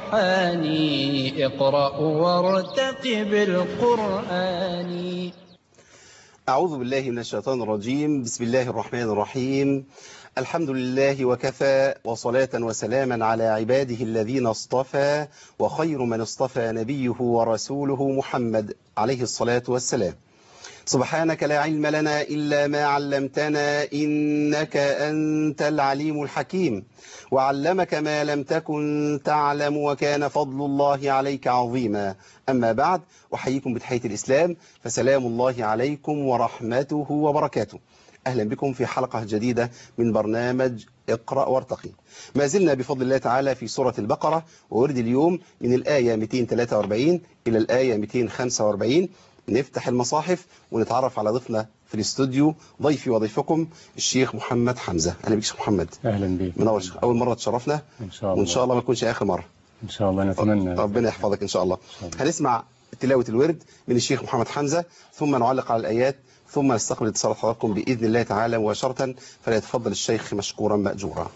الريحان اقرأ وارتقب القرآن أعوذ بالله من الشيطان الرجيم بسم الله الرحمن الرحيم الحمد لله وكفى وصلاة وسلاما على عباده الذين اصطفى وخير من اصطفى نبيه ورسوله محمد عليه الصلاة والسلام سبحانك لا علم لنا إلا ما علمتنا إنك أنت العليم الحكيم وعلمك ما لم تكن تعلم وكان فضل الله عليك عظيما أما بعد أحييكم بتحية الإسلام فسلام الله عليكم ورحمته وبركاته أهلا بكم في حلقة جديدة من برنامج اقرأ وارتقي ما زلنا بفضل الله تعالى في سورة البقرة وورد اليوم من الآية 243 إلى الآية 245 نفتح المصاحف ونتعرف على ضيفنا في الاستوديو ضيفي وضيفكم الشيخ محمد حمزة أهلا بك شيخ محمد اهلا بك منور شيخ أول مرة تشرفنا ان شاء الله وإن شاء الله ما تكونش آخر مرة ان شاء الله نتمنى ربنا يحفظك إن شاء الله الله. هنسمع تلاوة الورد من الشيخ محمد حمزة ثم نعلق على الآيات ثم نستقبل اتصالات حضراتكم بإذن الله تعالى مباشرة فليتفضل الشيخ مشكورا مأجورا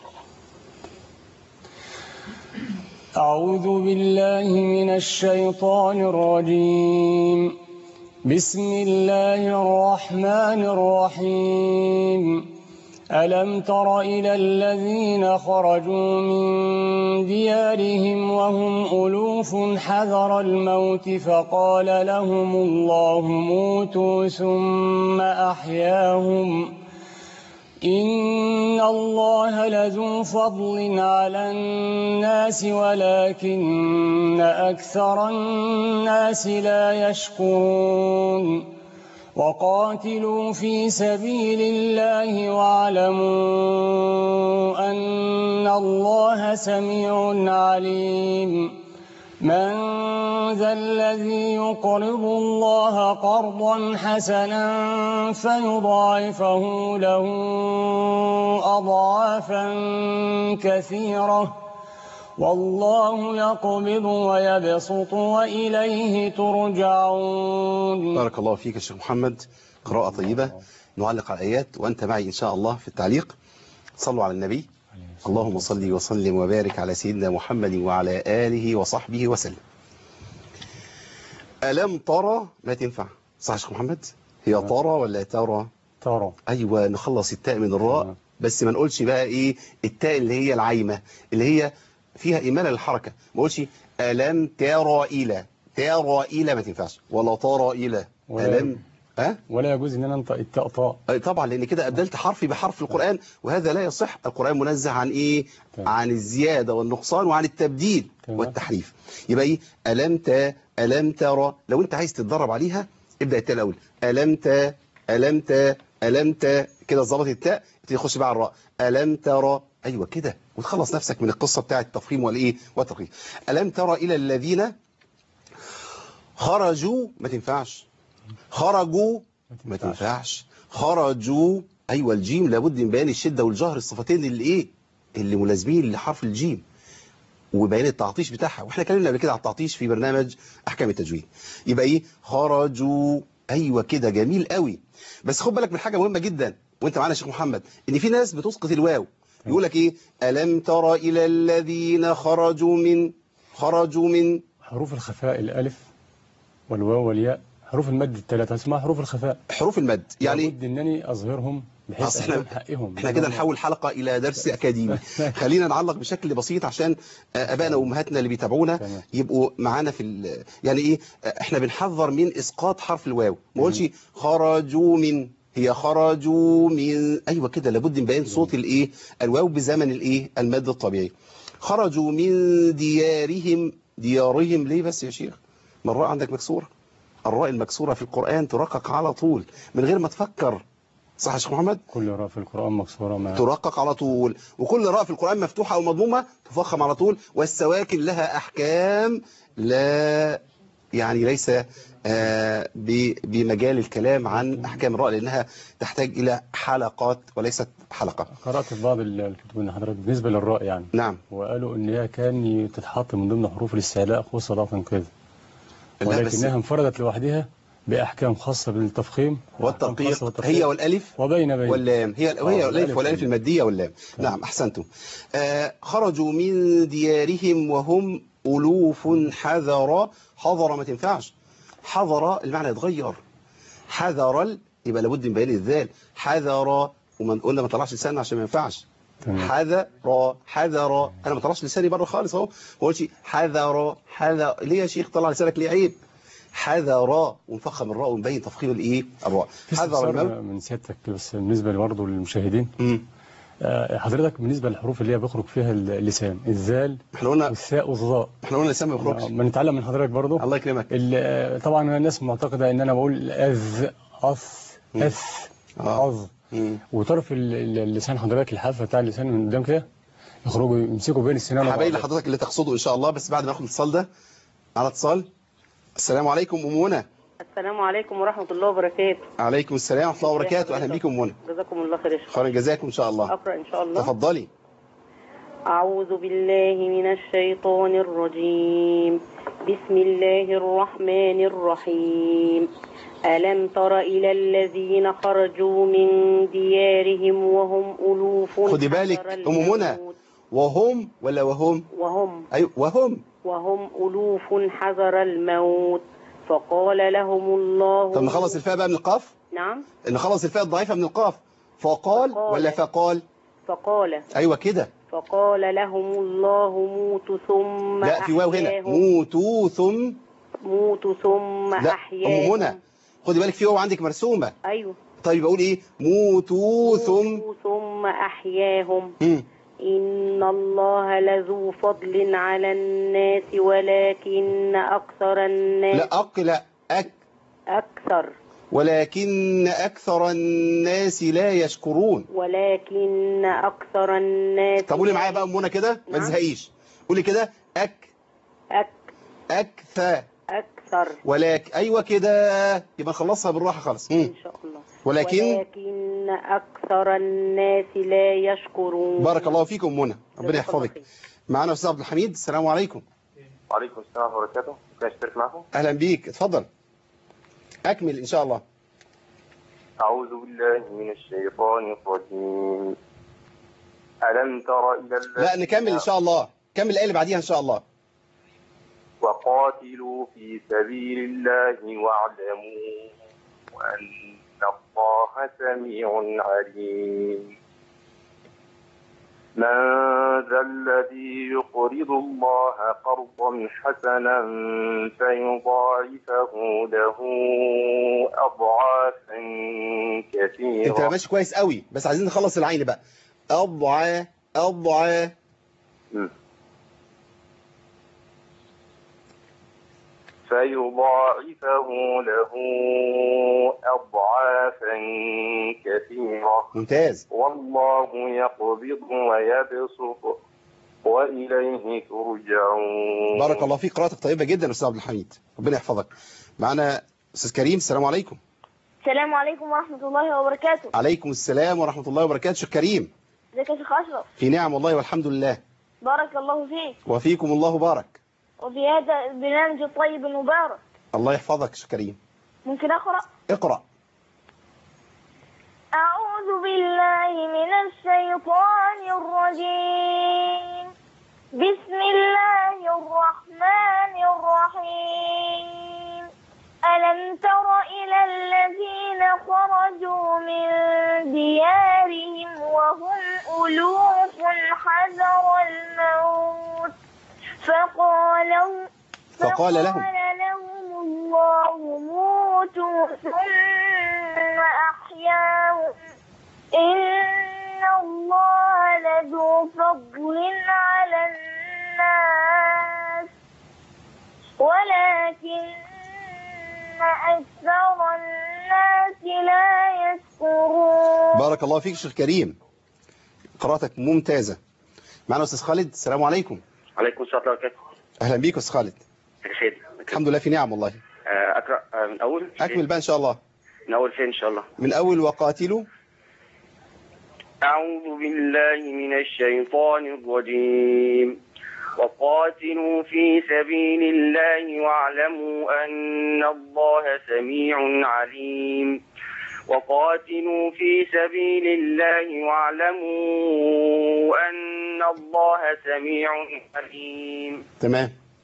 أعوذ بالله من الشيطان الرجيم بسم الله الرحمن الرحيم ألم تر إلى الذين خرجوا من ديارهم وهم ألوف حذر الموت فقال لهم الله موتوا ثم أحياهم إن الله لذو فضل على الناس ولكن أكثر الناس لا يشكرون وقاتلوا في سبيل الله واعلموا أن الله سميع عليم من ذا الذي يقرض الله قرضا حسنا فيضاعفه له أضعافا كثيرة والله يقبض ويبسط وإليه ترجعون بارك الله فيك يا شيخ محمد قراءة طيبة نعلق على الآيات وأنت معي إن شاء الله في التعليق صلوا على النبي اللهم صل وسلم وبارك على سيدنا محمد وعلى آله وصحبه وسلم ألم ترى ما تنفع صح يا شيخ محمد هي ترى ولا ترى ترى أيوة نخلص التاء من الراء تمام. بس ما نقولش بقى إيه التاء اللي هي العايمة اللي هي فيها إيمانة للحركة ما نقولش ألم ترى إلى ترى إلى ما تنفعش ولا ترى إلى ولا- ألم ها ولا يجوز ان انا انطق التاء طاء أي طبعا لان كده ابدلت حرفي بحرف القرآن وهذا لا يصح القرآن منزه عن ايه تمام. عن الزيادة والنقصان وعن التبديل تمام. والتحريف يبقى ايه ألم ت ألم ترى لو انت عايز تتدرب عليها ابدأ التاء الاول ألم ت ألم ت ألم ت كده ظبط التاء تخش بقى على الراء ألم ترى ايوه كده وتخلص نفسك من القصة بتاعه التفخيم والايه والتقريب ألم ترى إلى الذين خرجوا ما تنفعش خرجوا ما تنفعش خرجوا ايوه الجيم لابد من بيان الشده والجهر الصفتين اللي ايه اللي ملازمين لحرف الجيم وبيان التعطيش بتاعها واحنا اتكلمنا قبل كده على التعطيش في برنامج احكام التجويد يبقى ايه خرجوا ايوه كده جميل قوي بس خد بالك من حاجه مهمه جدا وانت معانا يا شيخ محمد ان في ناس بتسقط الواو يقول لك ايه الم ترى الى الذين خرجوا من خرجوا من حروف الخفاء الالف والواو والياء حروف المد الثلاثه اسمها حروف الخفاء حروف المد يعني لابد انني اظهرهم بحيث أصل إحنا- أفهم حقهم احنا كده نحول حلقة إلى درس أكاديمي خلينا نعلق بشكل بسيط عشان أبائنا وأمهاتنا اللي بيتابعونا تمام. يبقوا معانا في ال- يعني إيه احنا بنحذر من إسقاط حرف الواو ما قولش خرجوا من هي خرجوا من أيوة كده لابد من بيان صوت الإيه الواو بزمن الإيه المد الطبيعي خرجوا من ديارهم ديارهم ليه بس يا شيخ ما الراء عندك مكسورة الراء المكسورة في القرآن ترقق على طول من غير ما تفكر صح يا شيخ محمد كل راء في القران مكسوره ما ترقق على طول وكل راء في القرآن مفتوحة أو مضمومة تفخم على طول والسواكن لها أحكام لا يعني ليس آه، ب- بمجال الكلام عن أحكام الراء لأنها تحتاج إلى حلقات وليست حلقة قرات في بعض ال- الكتب ان حضرتك بالنسبه للراء يعني نعم وقالوا ان هي كان تتحط من ضمن حروف الاستعلاء خصوصا كده لا بس ولكنها انفردت لوحدها باحكام خاصه بالتفخيم وأحكام والترقيق خاصة بالترقيق. هي والألف وبين بين واللام هي هي آه، الألف الألف والألف واللام. المادية واللام نعم أحسنتم آه، خرجوا من ديارهم وهم ألوف حذر حضر ما تنفعش حضر المعنى يتغير حذر ال- يبقى لابد من بيان الذال حذر وما قلنا ما طلعش لسان عشان ما ينفعش تمام حذر حذر انا ما طلعش لساني بره خالص اهو ما قلتش حذر حذر ليه يا شيخ طلع لسانك ليه عيب حذر ونفخم الراء ونبين تفخيم الايه الراء في حذر استفسار الموت من سيادتك بس بالنسبة برضه للمشاهدين مم. آه، حضرتك بالنسبة للحروف اللي هي بيخرج فيها اللسان الذال احنا قلنا والثاء والظاء احنا قلنا لسان ما آه، يخرجش ما نتعلم من حضرتك برضه الله يكرمك ال- آه، طبعا الناس معتقدة ان انا بقول اذ اث مم. اث آه. اظ مم. وطرف ال- ال- اللسان حضرتك الحافة بتاع اللسان من قدام كده يخرجوا يمسكوا بين السنان هبين وبعض. لحضرتك اللي تقصده ان شاء الله بس بعد ما ناخد الاتصال ده على اتصال السلام عليكم ام منى السلام عليكم ورحمة الله وبركاته عليكم السلام ورحمه الله وبركاته اهلا بكم ام منى جزاكم الله خير يا شيخ خير جزاكم ان شاء الله أقرأ إن شاء الله تفضلي أعوذ بالله من الشيطان الرجيم بسم الله الرحمن الرحيم ألم تر إلى الذين خرجوا من ديارهم وهم ألوف خدي بالك، حذر أم منى. الموت وهم ولا وهم وهم ايوه وهم وهم ألوف حذر الموت فقال لهم الله طب نخلص الفاء بقى من القاف نعم نخلص الفاء الضعيفة من القاف فقال فقال. ولا فقال فقال أيوة كده فقال لهم الله موتوا ثم لا في واو هنا أحياهم موتوا ثم موتوا ثم لا أحياهم أم منى خدي بالك في واو عندك مرسومة أيوه طيب بقول إيه موتوا ثم موتوا ثم أحياهم مم. إن الله لذو فضل على الناس ولكن أكثر الناس لا أق لا أك أكثر ولكن أكثر الناس لا يشكرون ولكن أكثر الناس طب قولي معايا بقى أم منى كده ما نعم. تزهقيش قولي كده أك أك أكثر أكثر ولكن أيوة كده يبقى نخلصها بالراحة خالص مم. إن شاء الله ولكن ولكن أكثر الناس لا يشكرون بارك الله فيكم أم منى ربنا جزاك الله يحفظك خير. معانا أستاذ عبد الحميد السلام عليكم وعليكم السلام ورحمة الله وبركاته ممكن أشترك معكم اهلا بيك اتفضل اكمل ان شاء الله أعوذ بالله من الشيطان الرجيم ألم تر إلى الذين لا نكمل ان شاء الله كمل الايه اللي بعديها ان شاء الله وقاتلوا في سبيل الله واعلموا أن الله سميع عليم من ذا الذي يقرض الله قرضا حسنا فيضاعفه له أضعافا انت كثيرة ماشي كويس قوي بس عايزين نخلص العين بقى اضعى اضعى مم. فيضاعفه له أضعافا كثيرة ممتاز والله يقبض ويبسط وإليه ترجعون بارك الله فيك قراءتك طيبه جدا يا استاذ عبد الحميد ربنا يحفظك معانا استاذ كريم السلام عليكم السلام عليكم ورحمة الله وبركاته عليكم السلام ورحمه الله وبركاته شيخ كريم ازيك يا شيخ أشرف في نعم والله والحمد لله بارك الله فيك وفيكم الله بارك وفي هذا البرنامج الطيب المبارك الله يحفظك شيخ كريم ممكن أقرأ اقرا أعوذ بالله من الشيطان الرجيم بسم الله الرحمن الرحيم ألم تر إلى الذين خرجوا من ديارهم وهم ألوف حذر الموت فقال فقال لهم فقال لهم الله موتوا ثم أحياهم إن الله لذو فضل على الناس ولكن أكثر الناس لا يشكرون بارك الله فيك شيخ كريم قراءتك ممتازه معانا استاذ خالد السلام عليكم عليكم السلام ورحمة الله وبركاته اهلا بيك يا استاذ خالد يا سيدي الحمد لله في نعم والله آه، أقرأ آه، من أول اكمل بقى ان شاء الله من أول فين إن شاء الله من اول وقاتلوا أعوذ بالله من الشيطان الرجيم وقاتلوا في سبيل الله واعلموا أن الله سميع عليم وقاتلوا في سبيل الله واعلموا أن الله سميع عليم تمام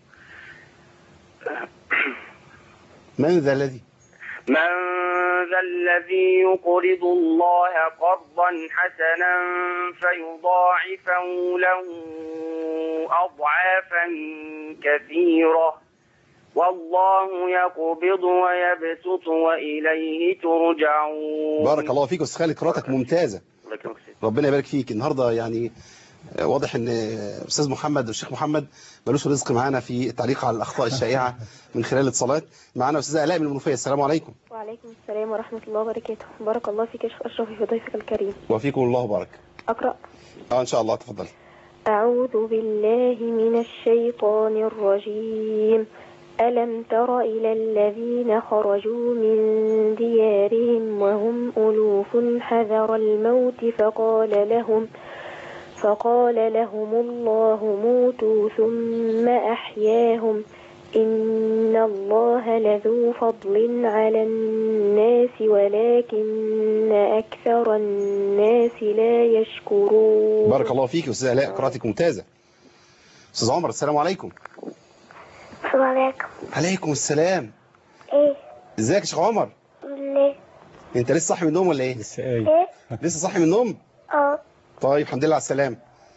من ذا الذي من ذا الذي يقرض الله قرضا حسنا فيضاعفه له أضعافا كثيرة والله يقبض ويبسط وإليه ترجعون بارك الله فيك استاذ خالد قراءتك ممتازه الله يكرمك سيدي. ربنا يبارك فيك النهارده يعني آه، واضح ان آه، استاذ محمد والشيخ محمد ملوش رزق معانا في التعليق على الاخطاء الشائعه من خلال الاتصالات معانا استاذه الاء من المنوفيه السلام عليكم وعليكم السلام ورحمة الله وبركاته بارك الله فيك يا شيخ أشرف في ضيفك الكريم وفيكم الله بارك أقرأ اه ان شاء الله تفضل أعوذ بالله من الشيطان الرجيم ألم تر إلى الذين خرجوا من ديارهم وهم ألوف حذر الموت فقال لهم فقال لهم الله موتوا ثم أحياهم إن الله لذو فضل على الناس ولكن أكثر الناس لا يشكرون بارك الله فيك استاذه الاء قراءتك ممتازه استاذ عمر السلام عليكم السلام عليكم عليكم السلام ايه ازيك يا شيخ عمر ليه انت لسه صاحي من النوم ولا ايه لسه قايل ايه لسه صاحي من النوم اه طيب الحمد لله على السلامه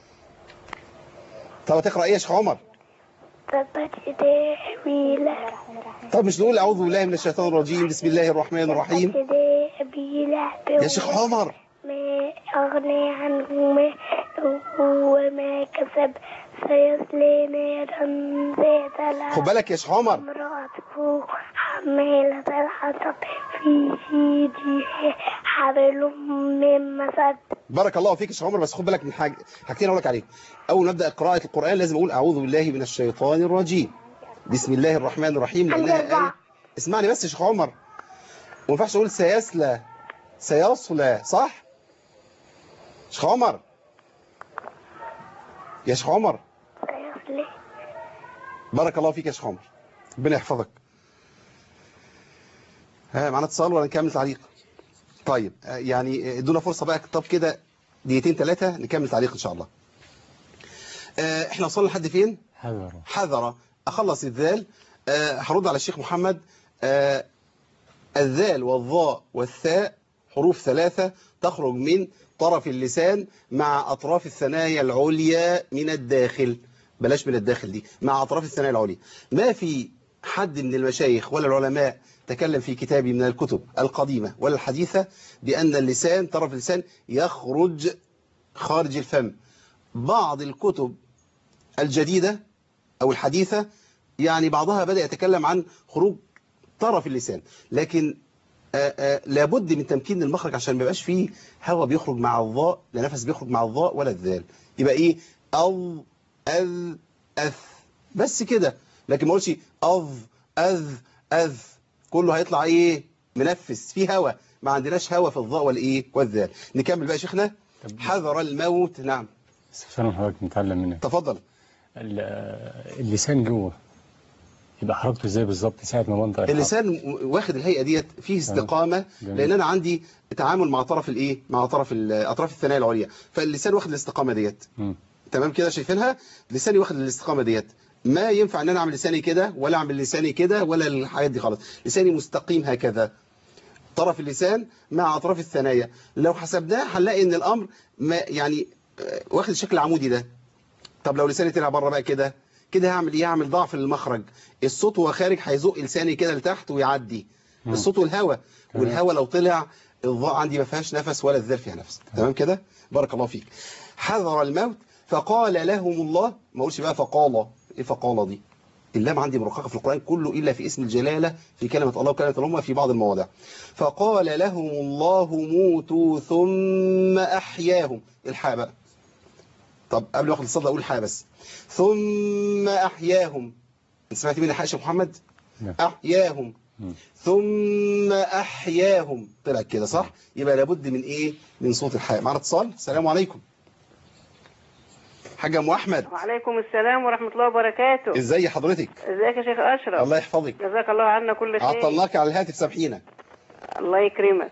طب هتقرا ايه يا شيخ عمر تبت ايديه حميلة طب مش نقول اعوذ بالله من الشيطان الرجيم بسم الله الرحمن الرحيم تبت ايديه حميلة يا شيخ عمر ما أغني عنه ما وما كسب سيصلي نارا ذات لهب خد بالك يا شيخ عمر امرأته حمالة الحطب في جيدها حبل من مسد بارك الله فيك يا شيخ عمر بس خد بالك من حاجه حاجتين اقول لك عليهم اول ما ابدا قراءه القران لازم اقول اعوذ بالله من الشيطان الرجيم بسم الله الرحمن الرحيم لانها الجزاء. آية اسمعني بس يا شيخ عمر وما ينفعش اقول سيسلى سيصلى صح شيخ عمر يا شيخ عمر سيصلي بارك الله فيك يا شيخ عمر ربنا يحفظك ها معانا اتصال ولا نكمل تعليق طيب آه، يعني ادونا فرصه بقى طب كده دقيقتين ثلاثه نكمل تعليق ان شاء الله آه، احنا وصلنا لحد فين حذر حذر اخلص الذال آه، هرد على الشيخ محمد آه، الذال والظاء والثاء حروف ثلاثة تخرج من طرف اللسان مع أطراف الثنايا العليا من الداخل بلاش من الداخل دي مع أطراف الثنايا العليا ما في حد من المشايخ ولا العلماء تكلم في كتاب من الكتب القديمة ولا الحديثة بأن اللسان طرف اللسان يخرج خارج الفم بعض الكتب الجديدة أو الحديثة يعني بعضها بدأ يتكلم عن خروج طرف اللسان لكن آآ آآ لابد من تمكين المخرج عشان ما يبقاش فيه هواء بيخرج مع الظاء لا نفس بيخرج مع الظاء ولا الذال يبقى ايه أو أذ أث بس كده لكن ما اقولش أظ أذ أذ كله هيطلع ايه منفس فيه هواء ما عندناش هواء في الظاء والايه والذال نكمل بقى يا شيخنا طب- حذر الموت نعم استفسار من حضرتك نتعلم منك تفضل ال- اللسان جوه يبقى حركته ازاي بالظبط ساعة ما منطق الحرف؟ اللسان واخد الهيئه ديت فيه استقامه جميل. لان انا عندي تعامل مع طرف الايه مع طرف ال- اطراف الثنايا العليا فاللسان واخد الاستقامه ديت مم. تمام كده شايفينها لساني واخد الاستقامه ديت ما ينفع ان انا اعمل لساني كده ولا اعمل لساني كده ولا الحاجات دي خالص لساني مستقيم هكذا طرف اللسان مع اطراف الثنايا لو حسبناه هنلاقي ان الامر ما يعني آه، واخد الشكل العمودي ده طب لو لساني طلع بره بقى كده كده هعمل ايه هعمل ضعف للمخرج الصوت وهو خارج هيزق لساني كده لتحت ويعدي مم. الصوت والهواء تمام. والهواء لو طلع الضاء عندي ما فيهاش نفس ولا الذال فيها نفس تمام كده بارك الله فيك حذر الموت فقال لهم الله ما اقولش بقى فقال ايه فقال دي اللام عندي مرققه في القران كله الا في اسم الجلاله في كلمه الله وكلمه الامه في بعض المواضع فقال لهم الله موتوا ثم احياهم الحاء بقى طب قبل ما اخد الصدى اقول حاجه بس ثم احياهم انت سمعت مني حاجه يا شيخ محمد نعم. احياهم مم. ثم احياهم طلع كده صح يبقى لابد من ايه من صوت الحاء معنا اتصال السلام عليكم حاج ام احمد وعليكم السلام ورحمة الله وبركاته ازي حضرتك ازيك يا شيخ أشرف الله يحفظك جزاك الله عنا كل شيء عطلناك على الهاتف سامحينا الله يكرمك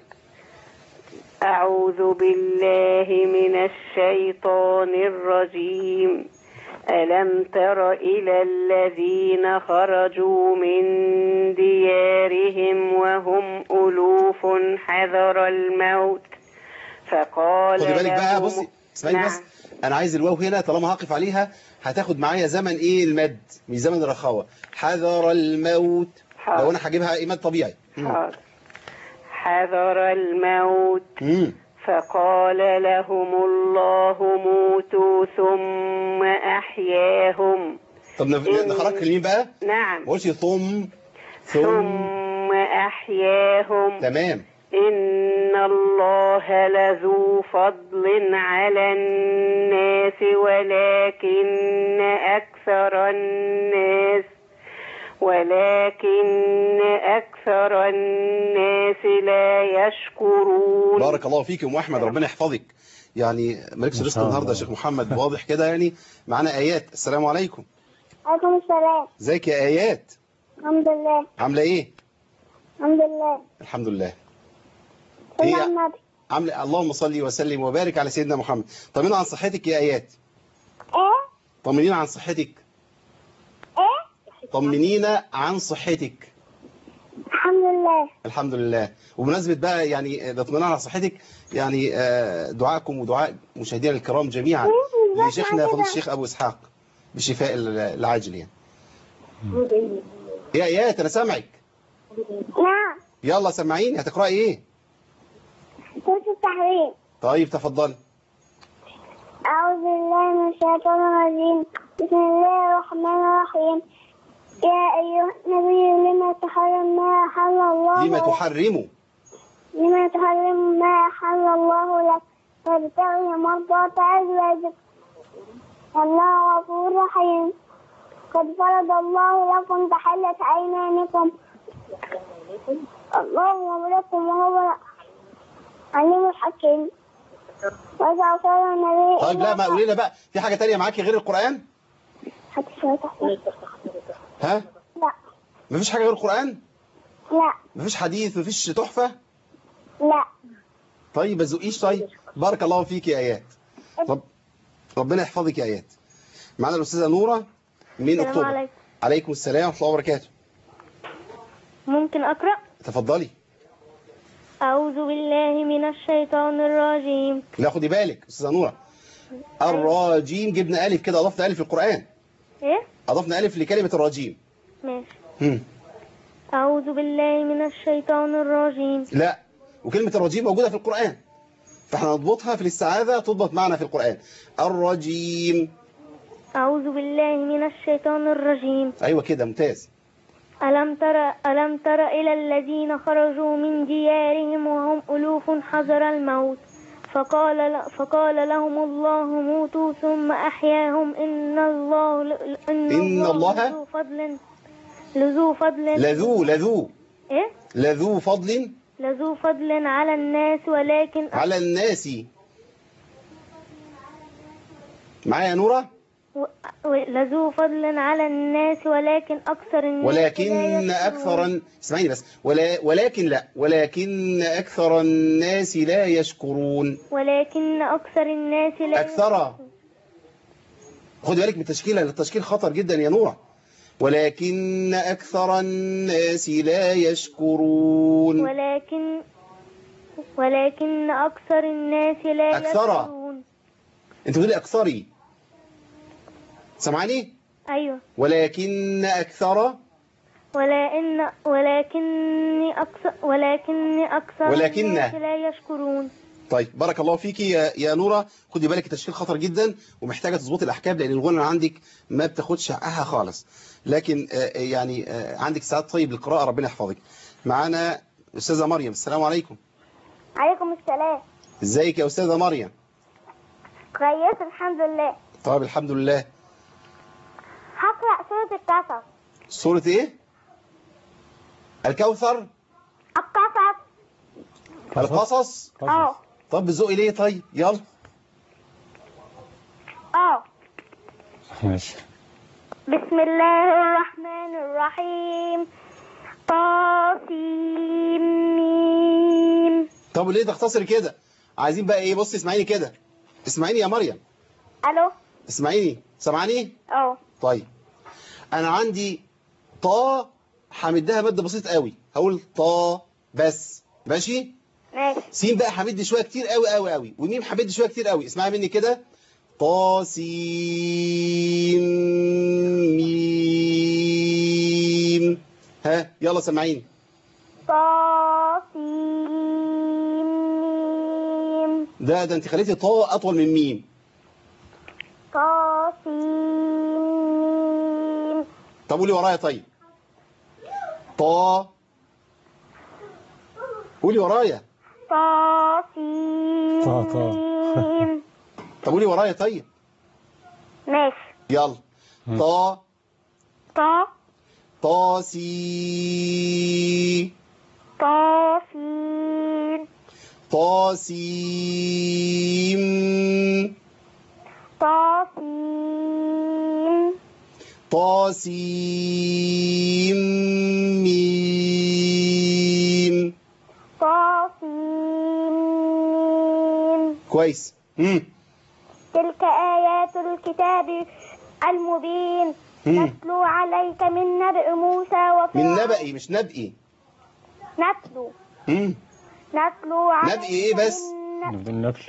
أعوذ بالله من الشيطان الرجيم ألم تر إلى الذين خرجوا من ديارهم وهم ألوف حذر الموت فقال خدي بالك بقى لهم- بصي اسمعي نعم. بس انا عايز الواو هنا طالما هقف عليها هتاخد معايا زمن ايه المد مش زمن الرخاوه حذر الموت حاضر. لو انا هجيبها ايه مد طبيعي مم. حاضر. حذر الموت مم. فقال لهم الله موتوا ثم أحياهم طب نف- إن- نخرج لمين بقى نعم ما قلتش ثم ثم ثم أحياهم تمام إن الله لذو فضل على الناس ولكن أكثر الناس ولكن أكثر الناس لا يشكرون بارك الله فيك يا ام احمد ربنا يحفظك يعني مالكش ما رزق شاء النهارده يا الله. شيخ محمد واضح كده يعني معانا ايات السلام عليكم عليكم السلام ازيك يا ايات الحمد لله عامله ايه الحمد لله الحمد لله صلى هي على النبي عامله اللهم صل وسلم وبارك على سيدنا محمد طمنينا عن صحتك يا ايات ايه طمنينا عن صحتك ايه طمنينا عن صحتك الحمد لله الحمد لله وبمناسبة بقى يعني ده اطمئنان على صحتك يعني آه، دعائكم ودعاء مشاهدينا الكرام جميعا لشيخنا فضيلة الشيخ أبو إسحاق بالشفاء العاجل يعني يا ايات أنا سامعك نعم يلا سمعيني هتقرأي إيه سورة التحريم طيب تفضلي أعوذ بالله من الشيطان الرجيم بسم الله الرحمن الرحيم يا أيها النبي لما تحرم ما أحل الله لما لك تحرموا لما تحرم ما أحل الله لك وابتغي مرضات أزواجك والله غفور رحيم قد فرض الله لكم تحلة أيمانكم الله أمركم وهو عليم الحكيم وإذا أرسل النبي طيب لا ما قولي لنا بقى في حاجة تانية معاكي غير القرآن حتى شوية تحت. ها لا مفيش حاجة غير القرآن لا مفيش حديث مفيش تحفة لا طيب ما تزقيش طيب بارك الله فيك يا ايات رب ربنا يحفظك يا ايات معانا الاستاذه نوره من السلام اكتوبر عليكم. عليكم السلام ورحمه الله وبركاته ممكن أقرأ تفضلي أعوذ بالله من الشيطان الرجيم لا خدي بالك استاذه نوره الراجيم جبنا الف كده اضفنا الف في القران إيه؟ اضفنا الف لكلمه الراجيم ماشي هم. أعوذ بالله من الشيطان الرجيم لا وكلمه الراجيم موجوده في القران فاحنا نضبطها في الاستعاذه تضبط معنا في القران الرجيم أعوذ بالله من الشيطان الرجيم ايوه كده ممتاز ألم تر ألم تر إلى الذين خرجوا من ديارهم وهم ألوف حذر الموت فقال فقال لهم الله موتوا ثم أحياهم إن الله إن, إن الله لذو فضل لذو فضل لذو لذو إيه؟ لذو فضل لذو فضل على الناس ولكن على الناس معايا يا نوره و- و- لذو فضل على الناس ولكن أكثر الناس لا ولكن يشكرون. أكثر اسمعيني بس ولا ولكن لا ولكن أكثر الناس لا يشكرون ولكن أكثر الناس لا أكثر خد بالك من التشكيل لأن التشكيل خطر جدا يا نورة ولكن أكثر الناس لا يشكرون ولكن ولكن أكثر الناس لا أكثر. يشكرون أنت بتقولي أكثري سمعاني أيوة ولكن أكثر ولكن ولكن أكثر ولكن أكثر ولكن. الناس لا يشكرون طيب بارك الله فيكي يا يا نورة خدي بالك التشكيل خطر جدا ومحتاجة تظبطي الأحكام لأن الغنى عندك ما بتاخدش حقها خالص لكن آه، يعني آه، عندك ساعات طيب للقراءة ربنا يحفظك معانا أستاذة مريم السلام عليكم عليكم السلام ازيك يا أستاذة مريم كويس الحمد لله طيب الحمد لله هقرأ سورة القصص سورة إيه الكوثر القصص القصص اه طب ذوقي ليه طيب يلا اه ماشي بسم الله الرحمن الرحيم طاسيم طب ليه تختصري كده عايزين بقى ايه بصي اسمعيني كده اسمعيني يا مريم الو اسمعيني سامعاني اه طيب انا عندي طا همدها مد بسيط قوي هقول طا بس ماشي ماشي سين بقى همد شويه كتير قوي قوي قوي وميم همد شويه كتير قوي اسمعي مني كده طا سين ميم ها يلا سامعيني طا سين ميم ده ده انت خليتي طا اطول من ميم طا سين ميم طب قولي ورايا طيب طا قولي ورايا طا سين طا طا. ميم طب قولي ورايا طيب ماشي يلا طا طا طا سي طا سين طا سيم طا سين طا سيم ميم طا سين ميم كويس مم. تلك آيات الكتاب المبين مم. نتلو عليك من نبأ موسى من وفرعون نبئي مش نبئي نتلو مم. نتلو عليك نبأ إيه بس؟ من نب- نبدأ النكل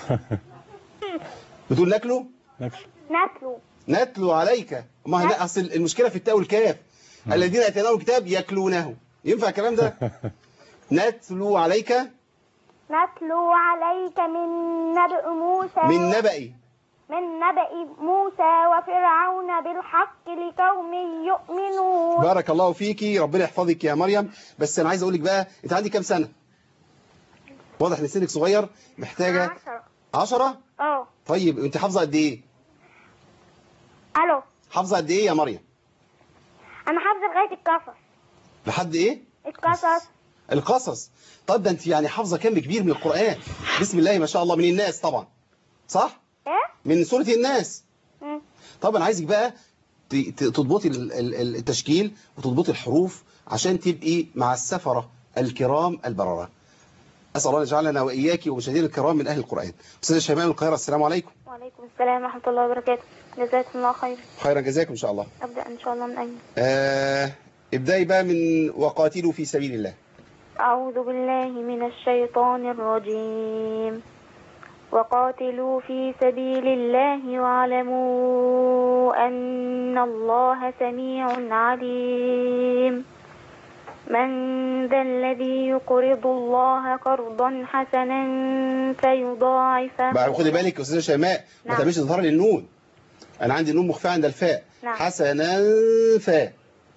بتقول ناكله نكل نتلو نتلو عليك ما هي لا اصل المشكله في التاء والكاف الذين اتيناهم الكتاب ياكلونه ينفع الكلام ده نتلو عليك نتلو عليك من نبأ موسى من نبئي من نبأ موسى وفرعون بالحق لقوم يؤمنون بارك الله فيكي ربنا يحفظك يا مريم بس انا عايز اقول لك بقى انت عندك كام سنه واضح ان سنك صغير محتاجه عشرة. عشرة اه طيب انت حافظه قد ايه الو حافظه قد ايه يا مريم انا حافظه لغايه القصص لحد ايه القصص القصص طب ده انت يعني حافظه كم كبير من القران بسم الله ما شاء الله من الناس طبعا صح ايه من سوره الناس مم. طب انا عايزك بقى ت- ت- تضبطي ال- ال- ال- التشكيل وتضبطي الحروف عشان تبقي مع السفرة الكرام البررة أسأل الله أن يجعلنا وإياك ومشاهدينا الكرام من أهل القرآن أستاذ شيماء من القاهرة السلام عليكم وعليكم السلام ورحمه الله وبركاته جزاكم الله خير خيرا جزاكم إن شاء الله ابدا ان شاء الله من اين آه ابدأي بقى من وقاتلوا في سبيل الله أعوذ بالله من الشيطان الرجيم وقاتلوا في سبيل الله واعلموا أن الله سميع عليم من ذا الذي يقرض الله قرضا حسنا فيضاعفه بقى خدي بالك يا أستاذ شيماء ما نعم. تعملش إظهار للنون أنا عندي النون مخفية عند الفاء نعم. حسنا فاء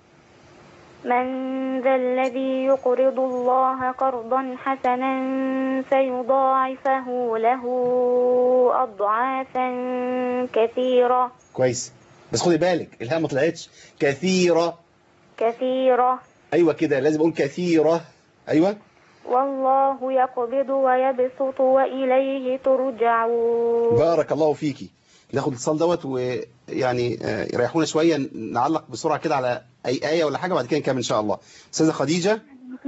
من ذا الذي يقرض الله قرضا حسنا فيضاعفه له أضعافا كثيرة كويس بس خدي بالك الهاء ما طلعتش كثيرة كثيرة أيوة كده لازم أقول كثيرة أيوة والله يقبض ويبسط وإليه ترجعون بارك الله فيكي ناخد الاتصال دوت ويعني آه، يريحونا شويه نعلق بسرعه كده على اي ايه ولا حاجه وبعد كده نكمل ان شاء الله استاذه خديجه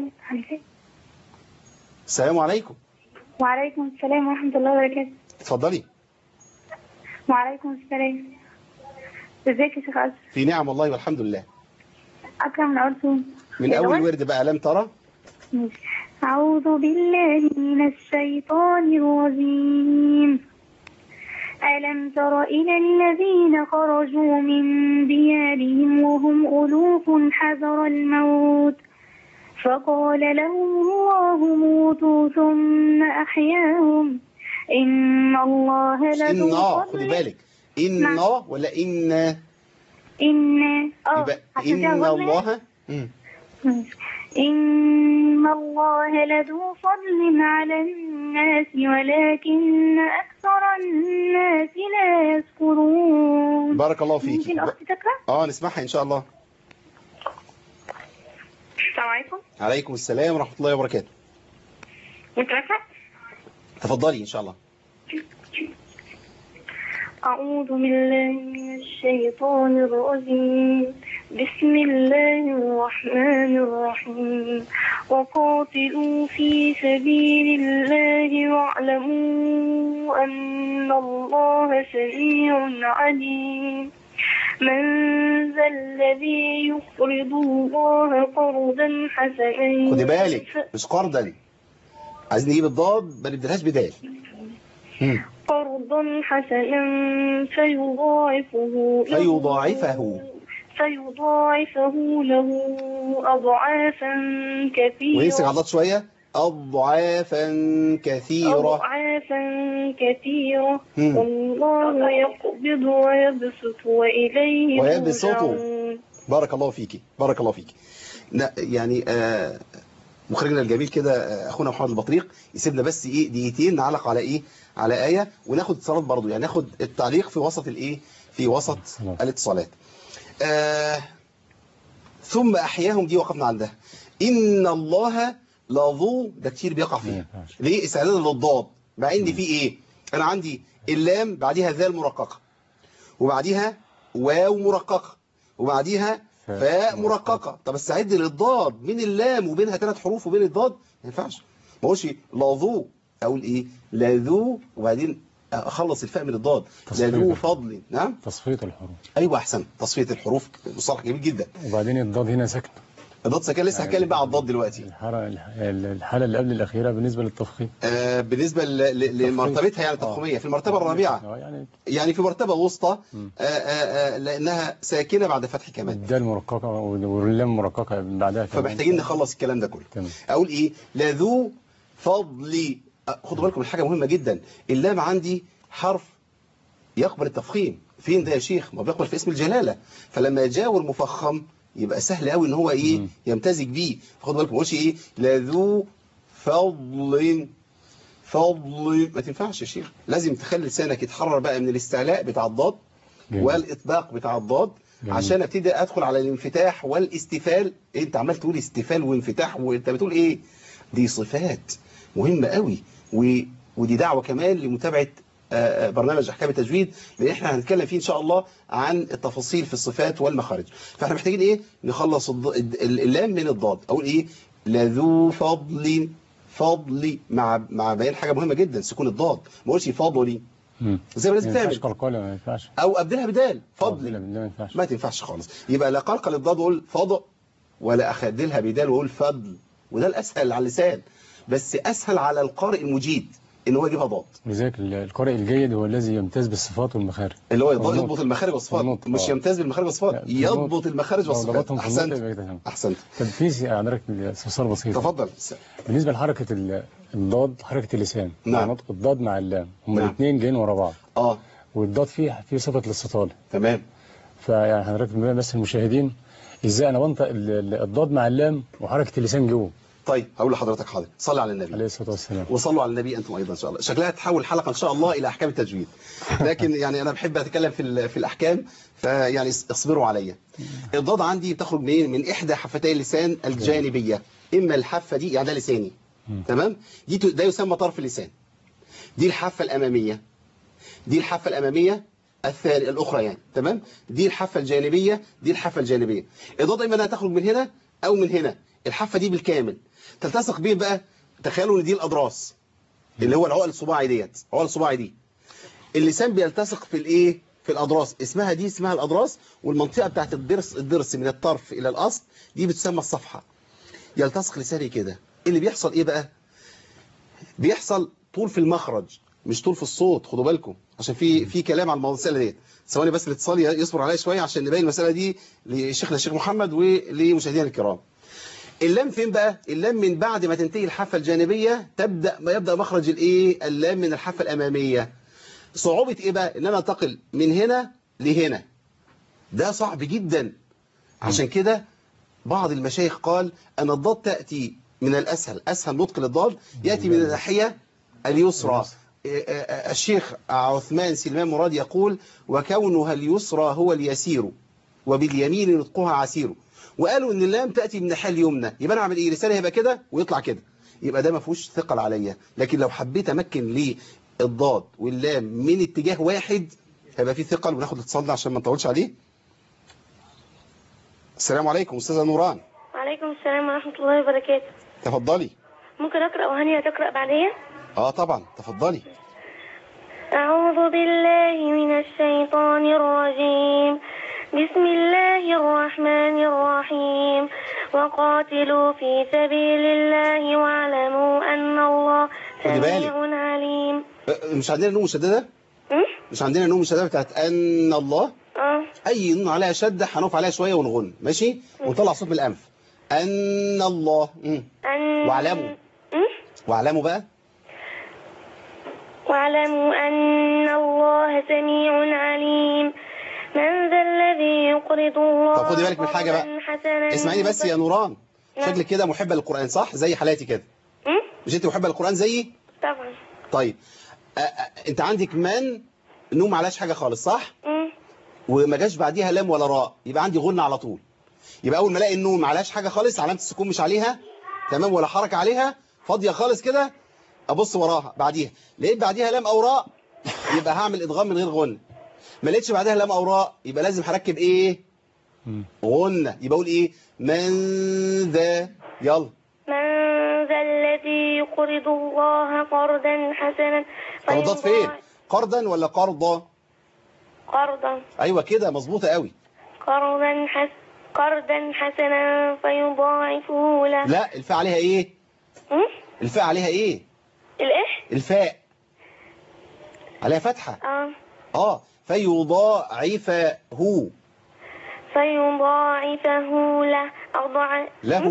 السلام عليكم وعليكم السلام ورحمة الله وبركاته اتفضلي وعليكم السلام ازيك يا شيخ أشرف في نعم والله والحمد لله أكرم من أول سنة من يا اول جماعة. ورد بقى لم ترى ماشي. أعوذ بالله من الشيطان الرجيم ألم تر إلى الذين خرجوا من ديارهم وهم ألوف حذر الموت فقال لهم الله موتوا ثم أحياهم إن الله مش لذو إنا خدي فضل بالك إنا ولا إن إن آه يبقى عشان فيها إن غنة. الله مم. إن الله لذو فضل على الناس ولكن أكثر الناس لا يشكرون بارك الله فيكي ممكن أختي تقرأ؟ اه نسمعها إن شاء الله السلام عليكم عليكم السلام ورحمة الله وبركاته ممكن أقرأ؟ تفضلي إن شاء الله أعوذ بالله من الشيطان الرجيم بسم الله الرحمن الرحيم وقاتلوا في سبيل الله واعلموا أن الله سميع عليم من ذا الذي يقرض الله قرضا حسنا خدي بالك مش قرضا عايزين نجيب الضاد ما نبدلهاش بدال مم. قرضا حسنا فيضاعفه له- فيضاعفه. فيضاعفه له أضعافا كثيرة ونمسك عضلات شوية أضعافا كثيرة أضعافا كثيرة مم. والله يقبض ويبسط وإليه ويبسط. ترجعون بارك الله فيكي بارك الله فيكي لا يعني آه مخرجنا الجميل كده آه، اخونا محمد البطريق يسيبنا بس ايه دقيقتين نعلق على ايه على آية وناخد اتصالات برضو يعني ناخد التعليق في وسط الايه في وسط الاتصالات آه ثم احياهم دي وقفنا عندها ان الله لذو ده كتير بيقع فيها ليه استعداد للضاد مع ان في ايه انا عندي اللام بعديها ذال مرققه وبعديها واو مرققه وبعديها فاء مرققه طب استعد للضاد من اللام وبينها ثلاث حروف وبين الضاد ما ينفعش ما اقولش لذو اقول ايه لذو وبعدين اخلص الفاء من الضاد تصفية لذو الحروف. فضل نعم تصفية الحروف ايوه احسن تصفيه الحروف مصطلح جميل جدا وبعدين الضاد هنا ساكنة الضاد سكن لسه هتكلم بقى على الضاد دلوقتي الحالة الحالة اللي قبل الأخيرة بالنسبة للتفخيم آه بالنسبه ل- ل- لمرتبتها يعني التفخيميه في المرتبه الرابعه اه يعني يعني في مرتبه وسطى آه آه آه لانها ساكنه بعد فتح كمان الدال مرققة واللام مرققة بعدها كمان. فمحتاجين نخلص الكلام ده كله تمام اقول ايه لذو فضل أه، خدوا بالكم من حاجه مهمه جدا اللام عندي حرف يقبل التفخيم فين ده يا شيخ ما بيقبل في اسم الجلاله فلما يجاور مفخم يبقى سهل قوي ان هو ايه يمتزج بيه خدوا بالكم ما اقولش ايه لذو فضل فضل ما تنفعش يا شيخ لازم تخلي لسانك يتحرر بقى من الاستعلاء بتاع الضاد جميل. والاطباق بتاع الضاد جميل. عشان ابتدي ادخل على الانفتاح والاستفال إيه انت عمال تقول استفال وانفتاح وانت بتقول ايه دي صفات مهمة قوي و... ودي دعوة كمان لمتابعة آه، آه، برنامج احكام التجويد لان احنا هنتكلم فيه ان شاء الله عن التفاصيل في الصفات والمخارج فاحنا محتاجين ايه نخلص الض... ال- اللام من الضاد اقول ايه لذو فضل فضل مع مع بيان حاجه مهمه جدا سكون الضاد ما اقولش فضلي مم. زي ما لازم ما ينفعش تعمل قلقلة ما ينفعش او ابدلها بدال فضل فضل لا ما ينفعش ما تنفعش خالص يبقى لا قلقل الضاد واقول فضل ولا اخدلها بدال واقول فضل وده الاسهل على اللسان بس اسهل على القارئ المجيد ان هو يجيبها ضاد لذلك ال- القارئ الجيد هو الذي يمتاز بالصفات والمخارج اللي هو والنطق. يضبط المخارج والصفات والنطق، مش آه. يمتاز بالمخارج والصفات لا، في النطق. يضبط المخارج لو والصفات ضبطهم في النطق احسنت يبقى تمام. احسنت طب في حضرتك استفسار بسيط تفضل بالنسبة لحركة ال- الضاد حركة اللسان مع نعم. نطق الضاد مع اللام هما نعم. الاثنين جايين ورا بعض اه والضاد فيه فيه صفة الاستطالة تمام فيعني حضرتك بما بس المشاهدين ازاي انا بنطق ال- ال- الضاد مع اللام وحركة اللسان جوه طيب هقول لحضرتك حاضر صلي على النبي عليه الصلاة والسلام وصلوا على النبي انتم ايضا ان شاء الله شكلها تحول الحلقه ان شاء الله الى احكام التجويد لكن يعني انا بحب اتكلم في ال- في الاحكام فيعني اصبروا عليا الضاد عندي بتخرج منين من احدى حفتي اللسان الجانبيه اما الحافه دي يعني ده لساني تمام دي ت- ده يسمى طرف اللسان دي الحافه الاماميه دي الحافه الاماميه الثانيه الاخرى يعني تمام دي الحافه الجانبيه دي الحافه الجانبيه الضاد اما انها تخرج من هنا او من هنا الحافه دي بالكامل تلتصق بيه بقى تخيلوا ان دي الاضراس اللي هو العقل الصباعي ديت عقل الصباعي دي اللسان بيلتصق في الايه في الاضراس اسمها دي اسمها الاضراس والمنطقه بتاعت الضرس الضرس من الطرف الى الاصل دي بتسمى الصفحه يلتصق لساني كده اللي بيحصل ايه بقى بيحصل طول في المخرج مش طول في الصوت خدوا بالكم عشان في في كلام على المساله ديت ثواني بس الاتصال يصبر عليا شويه عشان نبين المساله دي لشيخنا الشيخ محمد ولمشاهدينا الكرام اللام فين بقى اللام من بعد ما تنتهي الحافه الجانبيه تبدا ما يبدا مخرج الايه اللام من الحافه الاماميه صعوبه ايه بقى ان انا انتقل من هنا لهنا ده صعب جدا عشان كده بعض المشايخ قال ان الضاد تاتي من الاسهل اسهل نطق للضاد ياتي من الناحيه اليسرى الشيخ عثمان سلمان مراد يقول وكونها اليسرى هو اليسير وباليمين نطقها عسير وقالوا ان اللام تاتي من الناحيه اليمنى يبقى انا اعمل ايه لساني هيبقى كده ويطلع كده يبقى ده ما فيهوش ثقل عليا لكن لو حبيت امكن للضاد واللام من اتجاه واحد هيبقى فيه ثقل وناخد الاتصال ده عشان ما نطولش عليه السلام عليكم استاذه نوران وعليكم السلام ورحمة الله وبركاته تفضلي ممكن أقرأ وهانية تقرأ بعدين اه طبعا تفضلي أعوذ بالله من الشيطان الرجيم بسم الله الرحمن الرحيم وقاتلوا في سبيل الله واعلموا أن الله خدي بالك. سميع عليم أه، مش عندنا نون مشدده أم؟ مش عندنا نون مشدده بتاعت ان الله اه اي نون عليها شده هنقف عليها شويه ونغن ماشي ونطلع صوت من الانف ان الله مم. أن واعلموا. أم؟ واعلموا بقى واعلموا أن الله سميع عليم من ذا الذي يقرض الله طب خدي بالك من حاجة بقى. قرضا حسنا اسمعيني بس يا نوران نعم. شكلك كده محبه للقران صح زي حالاتي كده أم؟ مش انت محبه للقران زيي طبعا طيب أ- أ- انت عندك من نون معلاش حاجه خالص صح أم؟ وما جاش بعديها لام ولا راء يبقى عندي غنة على طول يبقى اول ما الاقي النون معلاش حاجه خالص علامه السكون مش عليها تمام ولا حركه عليها فاضيه خالص كده ابص وراها بعديها لقيت بعديها لام او راء يبقى هعمل ادغام من غير غنة ما لقيتش بعدها لام او راء يبقى لازم هركب ايه مم. غنة يبقى اقول ايه من ذا يلا من ذا الذي يقرض الله قرضا حسنا طب الضاد فين فيضاعف- قرضا ولا قرضا قرضا ايوه كده مظبوطه قوي قرضا حس قرضا حسنا فيضاعفه له لا الفاء عليها ايه أم؟ الفاء عليها ايه الايه الفاء عليها فتحه اه اه فيضاعفه فيضاعفه له أضع له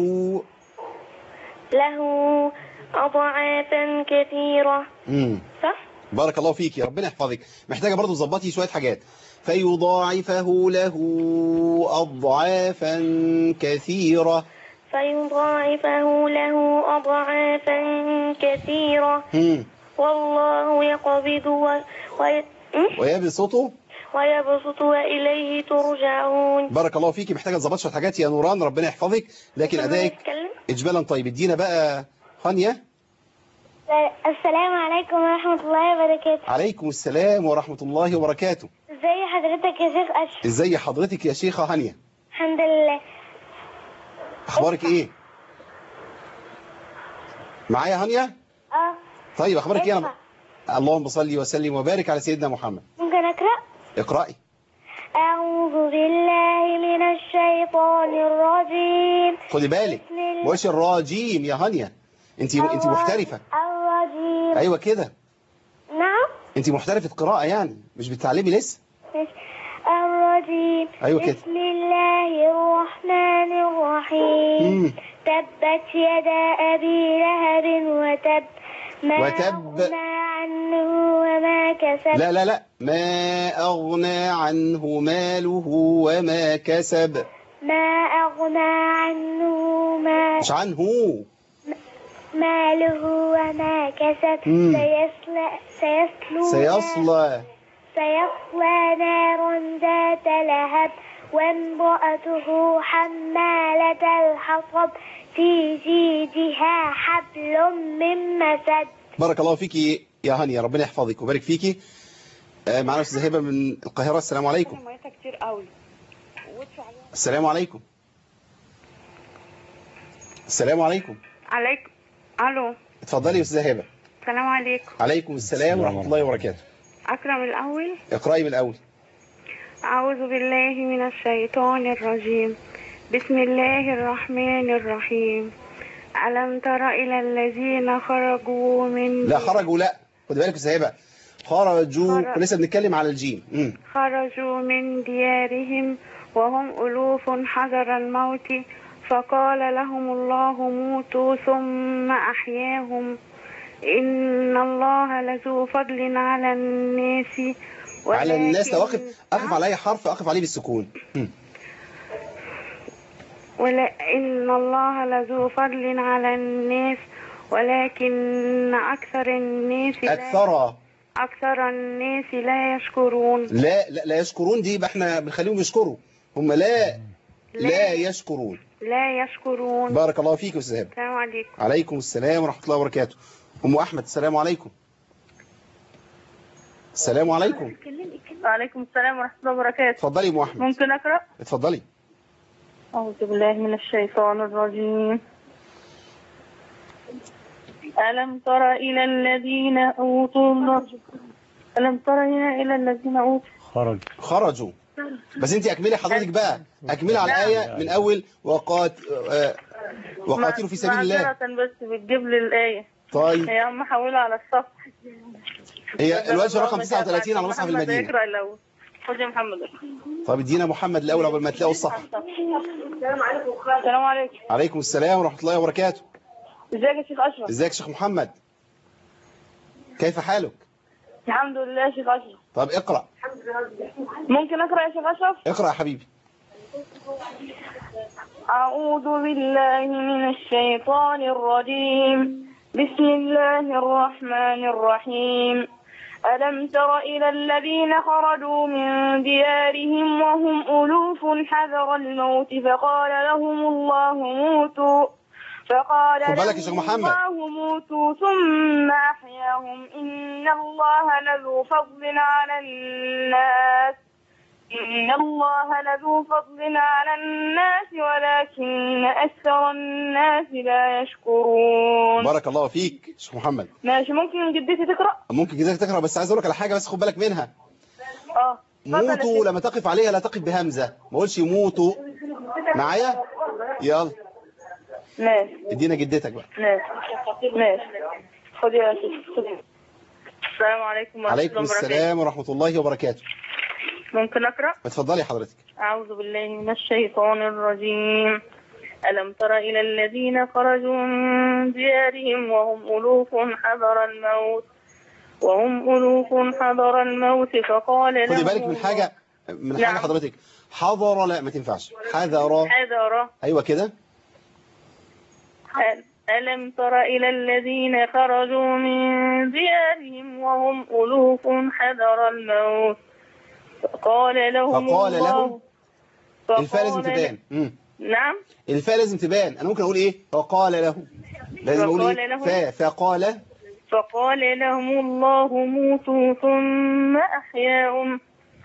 له أضعافا كثيرة امم صح؟ بارك الله فيك يا ربنا يحفظك محتاجه برضو تظبطي شويه حاجات فيضاعفه له اضعافا كثيره فيضاعفه له أضعافا كثيرة هم. والله يقبض و... وي... م? ويبسطه ويبسط وإليه ترجعون بارك الله فيكي محتاجه تظبطي شويه حاجات يا نوران ربنا يحفظك لكن ادائك نتكلم اجمالا طيب ادينا بقى هانيا السلام عليكم ورحمة الله وبركاته عليكم السلام ورحمه الله وبركاته ازي حضرتك يا شيخ أشرف ازي حضرتك يا شيخه هانيا الحمد لله اخبارك ايه معايا هانيا اه طيب اخبارك ايه اسمع. أنا... اللهم صل وسلم وبارك على سيدنا محمد ممكن أقرأ اقرأي أعوذ بالله من الشيطان الرجيم خدي بالك بسم الله ما قولش الراجيم يا هانيا انت انت محترفه الرجيم ايوه كده نعم انت محترفه قراءه يعني مش بتتعلمي لسه الرجيم أيوة كده. بسم الله الرحمن الرحيم مم. تبت يدا أبي لهب وتب ما وتب. أغنى عنه وما كسب لا لا لا ما اغنى عنه ماله وما كسب ما أغنى عنه ما مش عنه ماله وما كسب مم. سيصلى سيصلى سيصلى سيصلى نارا ذات لهب وامرأته حمالة الحطب في جيدها حبل من مسد بارك الله فيكي يا هانيا ربنا يحفظك ويبارك فيكي آه، معانا استاذه هبه من القاهره السلام عليكم ميتها كتير قوي السلام عليكم السلام عليكم عليكم الو اتفضلي يا استاذه هبه السلام عليكم عليكم السلام ورحمه الله وبركاته اكرم الاول اقرأي من الاول أعوذ بالله من الشيطان الرجيم بسم الله الرحمن الرحيم ألم تر إلى الذين خرجوا من لا خرجوا لا خد بالك يا استاذه هبه خرجوا خرج. كنا لسه بنتكلم على الجيم امم خرجوا من ديارهم وهم ألوف حذر الموت فقال لهم الله موتوا ثم أحياهم إن الله لذو فضل على الناس على الناس لو ولكن- اقف اقف على اي حرف اقف عليه بالسكون مم. ولئن الله لذو فضل على الناس ولكن أكثر الناس لا اكثر أكثر الناس لا يشكرون لا لا لا يشكرون دي يبقى احنا بنخليهم يشكروا هم لا لا يشكرون لا يشكرون بارك الله فيك يا استاذ هبه السلام عليكم عليكم السلام ورحمه الله وبركاته ام احمد السلام عليكم السلام عليكم وعليكم السلام ورحمة الله وبركاته اتفضلي يا ام احمد ممكن أقرأ؟ اتفضلي أعوذ بالله من الشيطان الرجيم ألم تر إلى الذين أوتوا النصر ألم تر إلى الذين أوتوا خرج خرجوا بس انت اكملي حضرتك بقى اكملي على الآية من أول وقات آه، وقاتلوا في سبيل الله معذرة بس بتجيب لي الآية طيب هي عم حولها على الصف هي الوجه رقم 39 على مصحف محمد المدينة اقرأ الأول خد يا محمد طب ادينا محمد الأول قبل ما تلاقوا الصح السلام عليكم السلام عليكم عليكم السلام ورحمة الله وبركاته ازيك يا شيخ أشرف ازيك يا شيخ محمد كيف حالك الحمد لله يا شيخ أشرف طب اقرأ ممكن أقرأ يا شيخ أشرف اقرأ يا حبيبي أعوذ بالله من الشيطان الرجيم بسم الله الرحمن الرحيم ألم تر إلى الذين خرجوا من ديارهم وهم ألوف حذر الموت فقال لهم الله موتوا فقال خد بالك يا لهم شيخ محمد. الله موتوا ثم أحياهم إن الله لذو فضل على الناس إن الله لذو فضل على الناس ولكن أكثر الناس لا يشكرون بارك الله فيك يا شيخ محمد ماشي ممكن جدتي تقرأ؟ ممكن كده تقرأ بس عايز اقول لك على حاجة بس خد بالك منها اه اتفضل يا موتوا شيخ. لما تقف عليها لا تقف بهمزة ما اقولش موتوا معايا يلا ماشي ادينا جدتك بقى ماشي ماشي خد يا شيخ خد. السلام عليكم ورحمة عليكم الله وبركاته السلام ورحمة الله وبركاته ممكن أقرأ؟ اتفضلي حضرتك أعوذ بالله من الشيطان الرجيم ألم تر إلى الذين خرجوا من ديارهم وهم ألوف حذر الموت وهم ألوف حذر الموت فقال لهم خدي بالك من حاجة من حاجة نعم. حضرتك حضر لا ما تنفعش حذر حذر ايوه كده ألم تر إلى الذين خرجوا من ديارهم وهم ألوف حذر الموت فقال لهم فقال الله لهم الفاء لازم فقال تبان مم. نعم الفاء لازم تبان انا ممكن اقول ايه فقال له لازم اقول فقال ايه له. فا فقال فقال لهم الله موتوا ثم أحياهم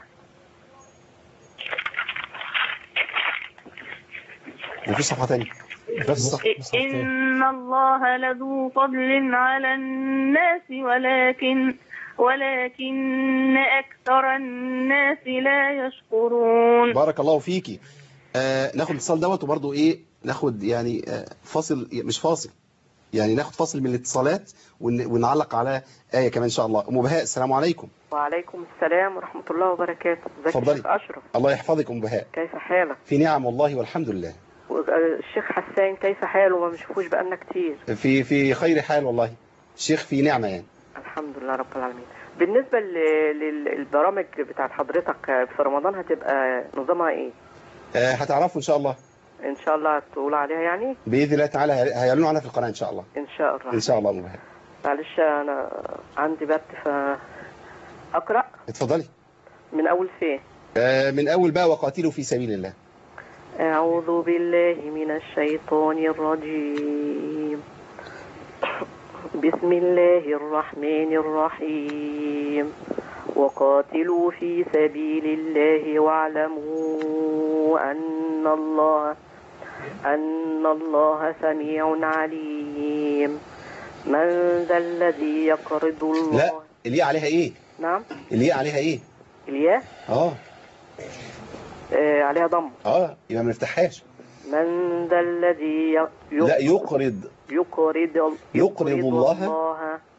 مفيش صفحة تانية نفس الصفحة إن الله لذو فضل على الناس ولكن ولكن أكثر الناس لا يشكرون بارك الله فيكي آه ناخد الاتصال دوت وبرضه ايه ناخد يعني آه فاصل مش فاصل يعني ناخد فاصل من الاتصالات ون- ونعلق على آية كمان إن شاء الله أم بهاء السلام عليكم وعليكم السلام ورحمة الله وبركاته ازيك يا اتفضلي. شيخ أشرف الله يحفظك أم بهاء كيف حالك في نعم والله والحمد لله الشيخ حسان كيف حاله ما بنشوفوش بقالنا كتير في في خير حال والله الشيخ في نعمة يعني الحمد لله رب العالمين بالنسبة ل- لل- للبرامج بتاعت حضرتك في رمضان هتبقى نظامها ايه آه هتعرفوا إن شاء الله ان شاء الله هتقول عليها يعني بإذن الله تعالى هي- هيعلنوا عنها في القناة إن شاء الله ان شاء الله إن شاء الله أم بهاء معلش انا عندي بت ف اقرا اتفضلي من اول فين آه من أول بقى وقاتلوا في سبيل الله أعوذ بالله من الشيطان الرجيم بسم الله الرحمن الرحيم وقاتلوا في سبيل الله واعلموا أن الله أن الله سميع عليم من ذا الذي يقرض الله لا الياء عليها إيه نعم الياء عليها إيه الياء آه آه عليها ضم آه يبقى ما نفتحهاش من ذا الذي ي- لا يقرض يقرض يقرض الله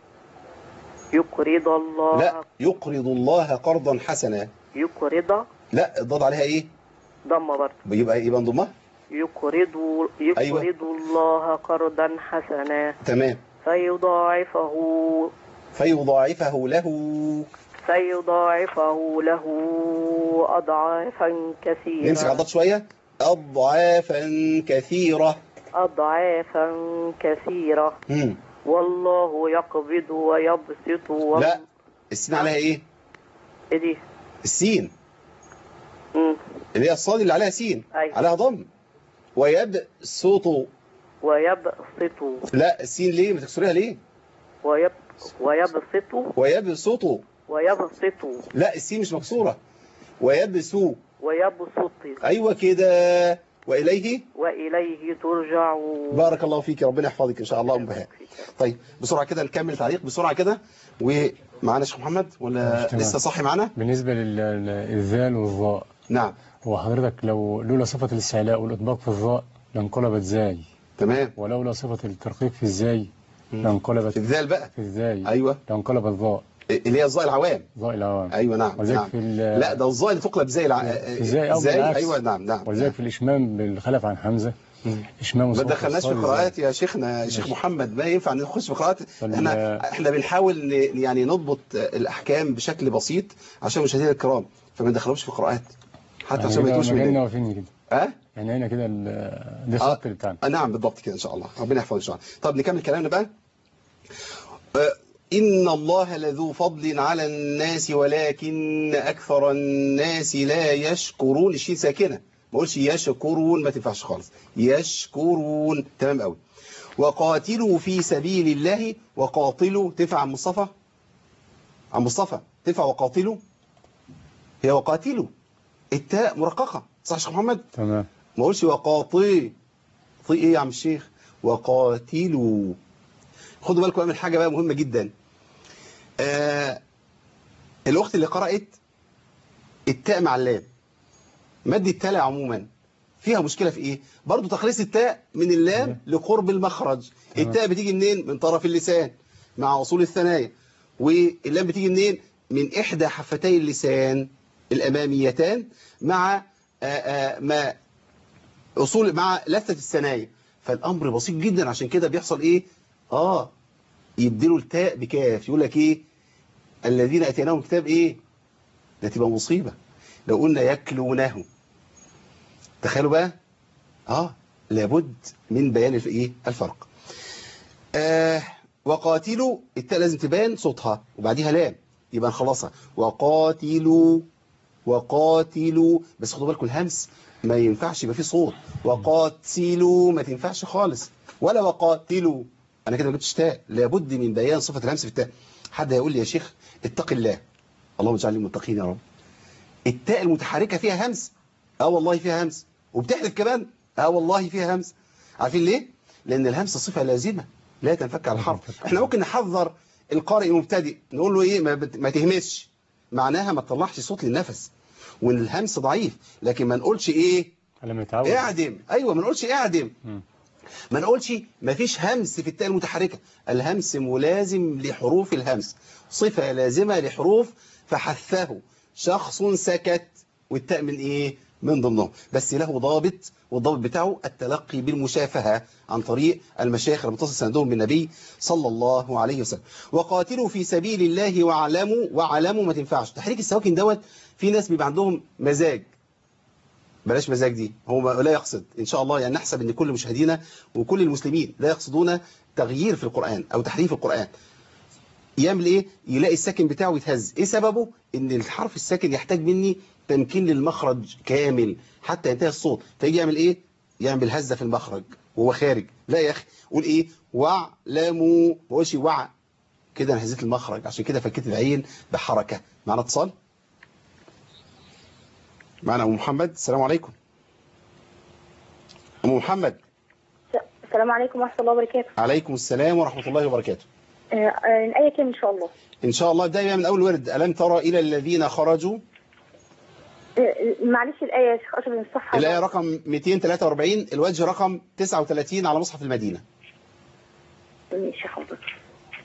يقرض الله لا يقرض الله قرضا حسنا يقرض لا الضاد عليها ايه ضم برضه يبقى يبقى نضمها يقرض يقرض الله قرضا حسنا تمام فيضاعفه فيضاعفه له فيضاعفه له أضعافا كثيرة نمسك على الضاد شويه اضعافا كثيره أضعافا كثيرة مم. والله يقبض ويبسط و... لا السين عليها ايه إيه دي؟ السين مم. اللي هي الصاد اللي عليها سين أيوة. عليها ضم ويبسط ويبسط لا السين ليه ما تكسريها ليه ويب... ويبسط ويبسط ويبسط لا السين مش مكسوره ويبسو ويبسط ايوه كده وإليه وإليه ترجعون بارك الله فيك ربنا يحفظك إن شاء الله أم بهاء طيب بسرعة كده نكمل تعليق بسرعة كده ومعانا شيخ محمد ولا تمام. لسه صاحي معانا بالنسبة للذال والظاء نعم هو حضرتك لو لولا صفة الاستعلاء والإطباق في الظاء لانقلبت زاي تمام ولولا صفة الترقيق في الزاي لانقلبت في الذال بقى في الزاي أيوة لانقلبت ظاء اللي هي الظاء العوام ظاء العوام أيوة نعم ولذلك نعم في ال- لا ده الظاء اللي تقلب زي الع... ازاي او زي بالعكس أيوة نعم نعم ولذلك في الإشمام بالخلف عن حمزة إشمام ما صوت دخلناش في الصاد قراءات يا شيخنا يا شيخ محمد ما ينفع نخش في قراءات فال- احنا احنا بنحاول ن- يعني نضبط الاحكام بشكل بسيط عشان مشاهدينا الكرام فما ندخلهمش في قراءات حتى يعني عشان ما كده يتوش مجالنا مننا واقفين كده اه يعني هنا كده ال- دي الخط اللي بتاعنا آه، نعم بالضبط كده ان شاء الله ربنا يحفظ ان شاء الله طب نكمل كلامنا بقى آه، إن الله لذو فضل على الناس ولكن أكثر الناس لا يشكرون الشين ساكنة ما قولش يشكرون ما تنفعش خالص يشكرون تمام قوي وقاتلوا في سبيل الله وقاتلوا تنفع عن مصطفى عن مصطفى تنفع وقاتلوا هي وقاتلوا التاء مرققة صح يا شيخ محمد تمام ما اقولش وقاطي طي ايه يا عم الشيخ وقاتلوا خدوا بالكم بقى من حاجه بقى مهمه جدا آه الاخت اللي قرات التاء مع اللام مد التاء عموما فيها مشكله في ايه برضو تخليص التاء من اللام لقرب المخرج تمام. التاء بتيجي منين من طرف اللسان مع اصول الثنايا واللام بتيجي منين من احدى حفتي اللسان الاماميتان مع آه آه ما اصول مع لثه الثنايا فالامر بسيط جدا عشان كده بيحصل ايه اه يديله التاء بكاف يقول لك ايه الذين اتيناهم كتاب ايه ده تبقى مصيبه لو قلنا يكلونه تخيلوا بقى اه لابد من بيان الف- ايه الفرق آه وقاتلوا التاء لازم تبان صوتها وبعديها لام يبقى نخلصها وقاتلوا وقاتلوا بس خدوا بالكم الهمس ما ينفعش يبقى فيه صوت وقاتلوا ما تنفعش خالص ولا وقاتلوا انا كده ما جبتش تاء لابد من بيان صفه الهمس في التاء حد هيقول لي يا شيخ اتق الله اللهم اجعلني من المتقين يا رب التاء المتحركه فيها همس اه والله فيها همس وبتحرك كمان اه والله فيها همس عارفين ليه لان الهمس صفه لازمه لا تنفك عن الحرف احنا ممكن نحذر القارئ المبتدئ نقول له ايه ما, بت... ما تهمسش معناها ما تطلعش صوت للنفس وان الهمس ضعيف لكن ما نقولش ايه لما يتعود اعدم ايوه ما نقولش اعدم مم. ما نقولش ما فيش همس في التاء المتحركه الهمس ملازم لحروف الهمس صفه لازمه لحروف فحثه شخص سكت والتاء من ايه من ضمنهم بس له ضابط والضابط بتاعه التلقي بالمشافهة عن طريق المشايخ المتصل سندهم بالنبي صلى الله عليه وسلم وقاتلوا في سبيل الله واعلموا واعلموا ما تنفعش تحريك السواكن دوت في ناس بيبقى عندهم مزاج بلاش مزاج دي هو ما- لا يقصد إن شاء الله يعني نحسب أن كل مشاهدينا وكل المسلمين لا يقصدون تغيير في القرآن أو تحريف القرآن يعمل إيه يلاقي الساكن بتاعه يتهز إيه سببه إن الحرف الساكن يحتاج مني تمكين للمخرج كامل حتى ينتهي الصوت فيجي يعمل إيه يعمل هزة في المخرج وهو خارج لا يا أخي قول إيه واعلموا ما قولش وع كده أنا هزيت المخرج عشان كده فكيت العين بحركة معنا اتصال معنا أم محمد السلام عليكم أم محمد السلام عليكم ورحمة الله وبركاته عليكم السلام ورحمة الله وبركاته آه، آه، الآية كام إن شاء الله إن شاء الله دايما من أول ورد ألم ترى إلى الذين خرجوا آه، آه، معلش الآية يا شيخ أشرف من الصفحة الآية رقم 243 الوجه رقم 39 على مصحف المدينة ماشي حاضر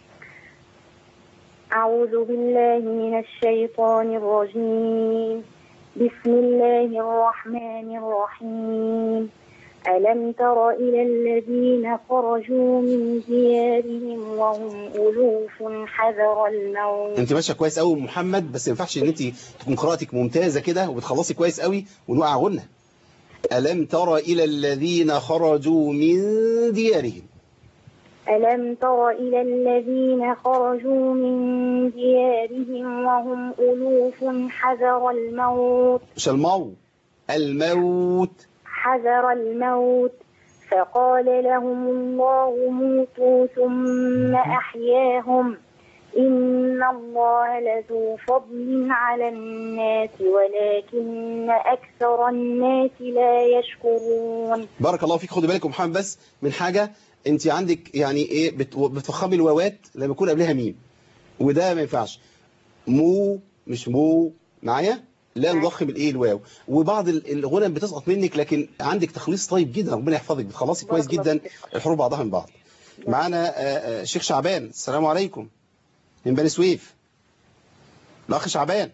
أعوذ بالله من الشيطان الرجيم بسم الله الرحمن الرحيم ألم تر إلى الذين خرجوا من ديارهم وهم ألوف حذر الموت أنت ماشية كويس قوي محمد بس ما ينفعش إن أنت تكون قراءتك ممتازة كده وبتخلصي كويس قوي ونوقع غنة ألم تر إلى الذين خرجوا من ديارهم ألم تر إلى الذين خرجوا من ديارهم وهم ألوف حذر الموت مش المو الموت حذر الموت فقال لهم الله موتوا ثم أحياهم إن الله لذو فضل على الناس ولكن أكثر الناس لا يشكرون بارك الله فيك خدي بالك يا محمد بس من حاجة انت عندك يعني ايه بت- بتفخمي الواوات لما يكون قبلها ميم وده ما ينفعش مو مش مو معايا لا نضخم الايه الواو وبعض ال- الغنم بتسقط منك لكن عندك تخليص طيب جدا ربنا يحفظك بتخلصي كويس جدا الحروف بعضها من بعض معانا آه، آه، الشيخ شعبان السلام عليكم من بني سويف الاخ شعبان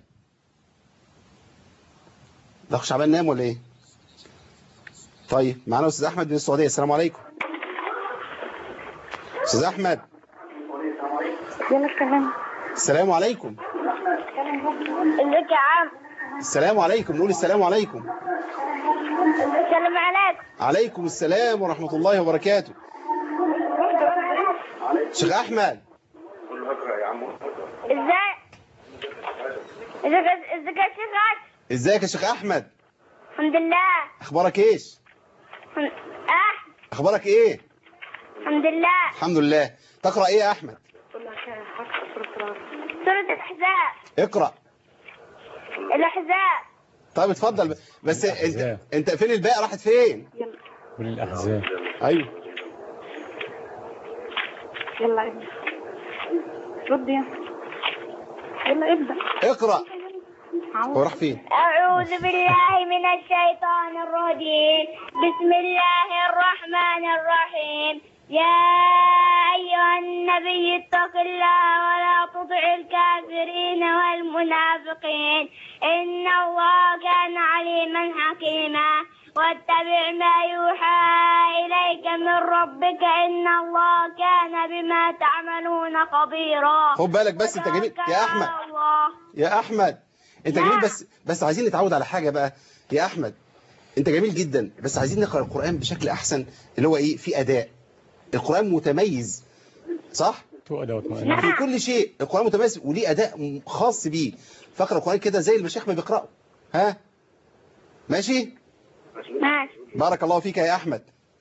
الاخ شعبان نام ولا ايه طيب معانا استاذ احمد من السعوديه السلام عليكم استاذ احمد يلا اتكلم السلام عليكم ازيك يا عم السلام عليكم نقول السلام عليكم السلام عليكم عليكم السلام ورحمة الله وبركاته شيخ أحمد ازاي ازيك ازيك يا شيخ عاش؟ ازيك يا شيخ أحمد الحمد لله أخبارك إيش الحمد- اه أخبارك إيه الحمد لله الحمد لله تقرأ إيه يا أحمد سورة الأحزاب اقرأ الأحزاب طيب اتفضل بس انت, انت فين الباقي راحت فين والأحزاب أيوه يلا ابدا رد يا يلا ابدا اقرأ هو راح فين أعوذ بالله من الشيطان الرجيم بسم الله الرحمن الرحيم يا أيها النبي اتق الله ولا تطع الكافرين والمنافقين إن الله كان عليما حكيما واتبع ما يوحى إليك من ربك إن الله كان بما تعملون خبيرا خد بالك بس انت جميل يا أحمد الله يا أحمد انت جميل بس بس عايزين نتعود على حاجة بقى يا أحمد انت جميل جدا بس عايزين نقرأ القرآن بشكل أحسن اللي هو إيه في أداء القرآن متميز صح تو أدوات مؤنث في كل شيء القرآن متميز وليه أداء خاص بيه فاقرأ القرآن كده زي المشايخ ما بيقرأوا ها ماشي ماشي بارك الله فيك يا أحمد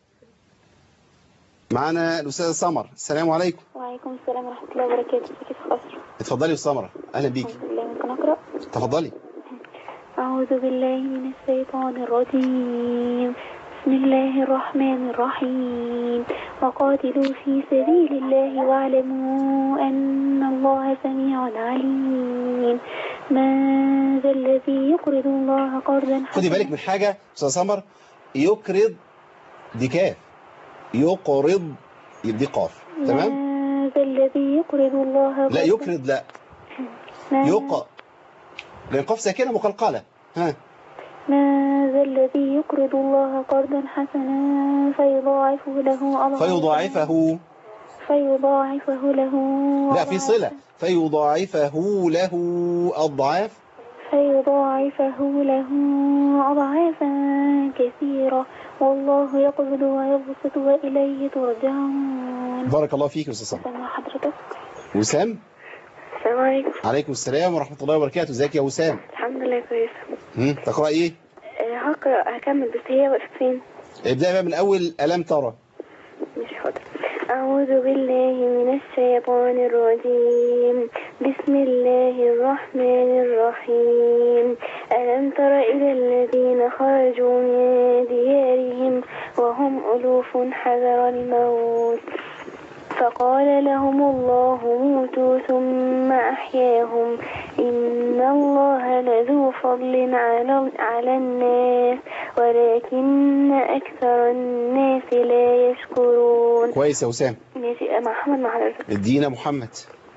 معانا الأستاذة سمر السلام عليكم وعليكم السلام ورحمة الله وبركاته كيف خسر اتفضلي يا سمرة أهلا بيك الحمد لله ممكن أقرأ تفضلي أعوذ بالله من الشيطان الرجيم بسم الله الرحمن الرحيم وقاتلوا في سبيل الله واعلموا أن الله سميع عليم ما ذا الذي يقرض الله قرضا خدي بالك من حاجة أستاذ سمر يقرض دي كاف يقرض دي قاف تمام ما ذا الذي يقرض الله لا يقرض لا ما- يق لأن قاف ساكنة مقلقلة ها ما ذا الذي يقرض الله قرضا حسنا فيضاعفه له أضعافا فيضاعفه فيضاعفه له لا في صلة فيضاعفه له أضعاف فيضاعفه له أضعافا كثيرة والله يقبض ويبسط وإليه ترجعون بارك الله فيك يا أستاذ سمر سمع حضرتك وسام السلام عليكم عليكم السلام ورحمة الله وبركاته ازيك يا وسام الحمد لله كويسة هم، تقرأ ايه هقرأ هكمل بس هي وقفت فين ابدأ بقى من أول ألم ترى مش حاضر أعوذ بالله من الشيطان الرجيم بسم الله الرحمن الرحيم ألم تر إلى الذين خرجوا من ديارهم وهم ألوف حذر الموت فقال لهم الله موتوا ثم أحياهم إن الله لذو فضل على, على الناس ولكن أكثر الناس لا يشكرون كويس يا وسام ماشي مع محمد مع حضرتك ادينا محمد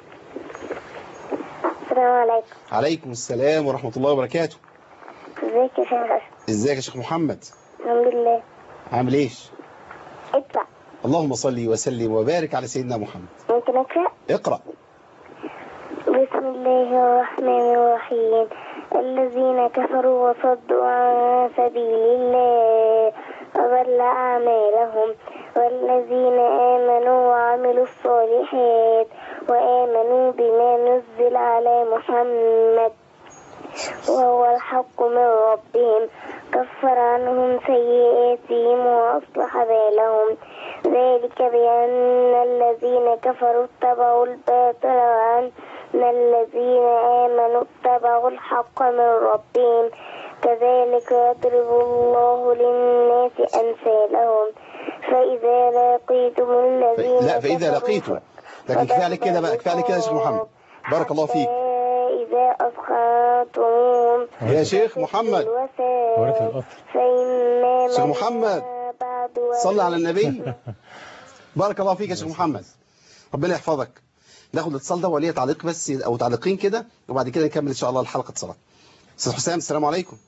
السلام عليكم عليكم السلام ورحمة الله وبركاته ازيك يا شيخ حسن ازيك يا شيخ محمد الحمد لله عامل ايش اطلع اللهم صل وسلم وبارك على سيدنا محمد ممكن أقرأ اقرأ بسم الله الرحمن الرحيم الذين كفروا وصدوا عن سبيل الله أضل أعمالهم والذين آمنوا وعملوا الصالحات وآمنوا بما نزل على محمد وهو الحق من ربهم كفر عنهم سيئاتهم وأصلح بالهم ذلك بأن الذين كفروا اتبعوا الباطل وأن الذين آمنوا اتبعوا الحق من ربهم كذلك يضرب الله للناس أمثالهم فإذا لقيتم الذين لا فإذا كفروا لقيتم لكن كفاية عليك كده بقى كفاية عليك كده يا شيخ محمد بارك الله فيك إذا أثخنتموهم يا شيخ محمد ورث القطر فإما شيخ من محمد بعد صلى على النبي بارك الله فيك يا شيخ محمد ربنا يحفظك ناخد الاتصال ده وليه تعليق بس او تعليقين كده وبعد كده نكمل ان شاء الله الحلقه صلاه استاذ حسام السلام عليكم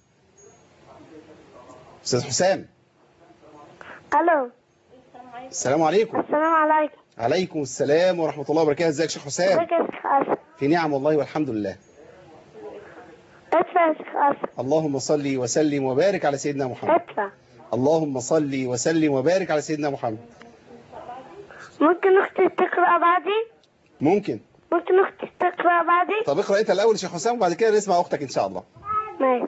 استاذ حسام ألو السلام عليكم السلام عليكم عليكم السلام ورحمه الله وبركاته ازيك يا شيخ حسام ازيك يا شيخ أسد في نعم والله والحمد لله ادفع يا شيخ أسد اللهم صل وسلم وبارك على سيدنا محمد ادفع اللهم صل وسلم وبارك على سيدنا محمد ممكن أختي تقرأ بعدي ممكن ممكن أختي تقرأ بعدي طب اقرا انت الاول يا شيخ حسام وبعد كده نسمع اختك ان شاء الله ماشي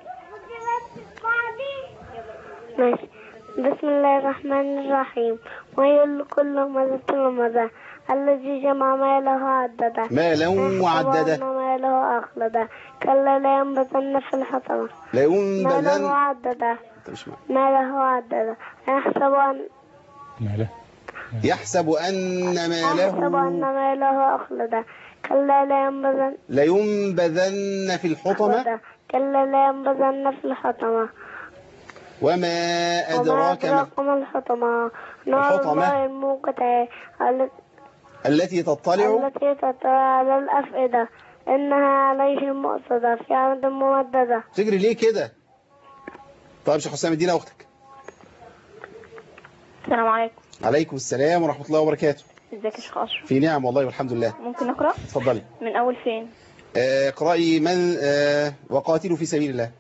ماشي بسم الله الرحمن الرحيم ويل لكل همزة لمزة الذي جمع ماله عدده مالا وعدده. يحسب أن ماله أخلده كلا لا ينبذن في الحطمة لا ماله ينبذن عدده انت مش معايا. ماله عدده يحسب أن ماله يحسب ان يحسب أن ماله ماله أخلده كلا لا ينبذن لينبذن في الحطمة أخلده. كلا لا ينبذن في الحطمة وما وما أدراك ما أدراك ما الحطمة نار الحطمة. الله الموقدة التي التي تطلع التي تطلع على الأفئدة إنها عليهم مؤصدة في عمد ممددة تجري ليه كده طيب شيخ حسام ادينا اختك السلام عليكم عليكم السلام ورحمة الله وبركاته ازيك يا شيخ اشرف في نعم والله والحمد لله ممكن اقرا اتفضلي من اول فين آه، اقرأي من آه، وقاتلوا في سبيل الله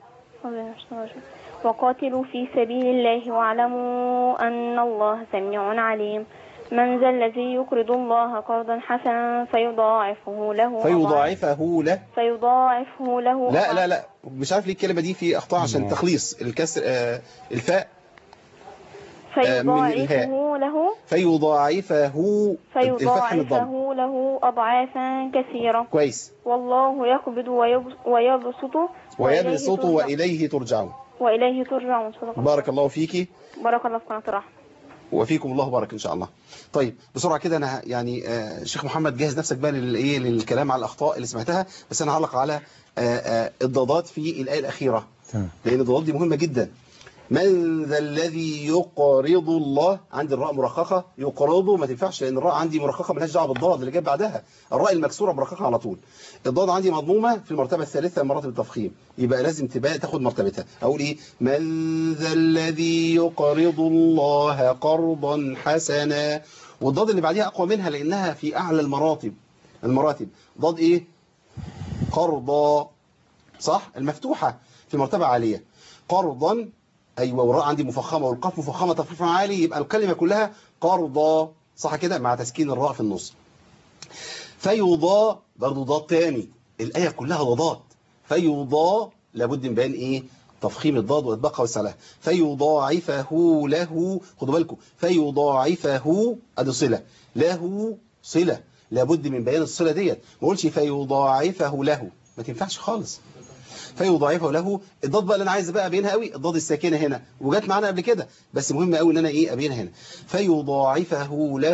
وقاتلوا في سبيل الله واعلموا أن الله سميع عليم من ذا الذي يقرض الله قرضا حسنا فيضاعفه له فيضاعفه له فيضاعفه له لا لا لا مش عارف ليه الكلمة دي في أخطاء عشان تخليص الكسر آه، الفاء آه، من الهاء. فيضاعفه له فيضاعفه الفتح من الضم فيضاعفه له أضعافا كثيرة كويس والله يقبض ويبس- ويبسط ويبسط ترجع- وإليه ترجعون وإليه ترجعون صدق الله. بارك الله فيكي بارك الله في قناة الرحمة وفيكم الله بارك ان شاء الله طيب بسرعه كده انا ه- يعني آه، شيخ محمد جهز نفسك بقى للايه للكلام على الاخطاء اللي سمعتها بس انا هعلق على آه، آه، الضادات في الايه الاخيره تمام لان الضادات دي مهمه جدا من ذا الذي يقرض الله عندي الراء مرخخه يقرضه ما تنفعش لان الراء عندي مرخخه ملهاش دعوه بالضاد اللي جاي بعدها الراء المكسوره مرخخه على طول الضاد عندي مضمومه في المرتبه الثالثه من مراتب التفخيم يبقى لازم تبقى تاخد مرتبتها اقول ايه من ذا الذي يقرض الله قرضا حسنا والضاد اللي بعديها اقوى منها لانها في اعلى المراتب المراتب ضاد ايه قرضا صح المفتوحه في مرتبه عاليه قرضا ايوه والراء عندي مفخمه والقاف مفخمه تفخيم عالي يبقى الكلمه كلها قرضا صح كده مع تسكين الراء في النص فيضا برضه ضاد تاني الايه كلها ضادات فيضا لابد من بيان ايه تفخيم الضاد واطباقها والسلاح فيضاعفه له خدوا بالكم فيضاعفه ادي صله له صله لابد من بيان الصله ديت ما اقولش فيضاعفه له ما تنفعش خالص فيضاعفه له الضاد بقى اللي انا عايز بقى ابينها قوي الضاد الساكنه هنا وجت معانا قبل كده بس مهم قوي ان انا ايه ابينها هنا فيضاعفه له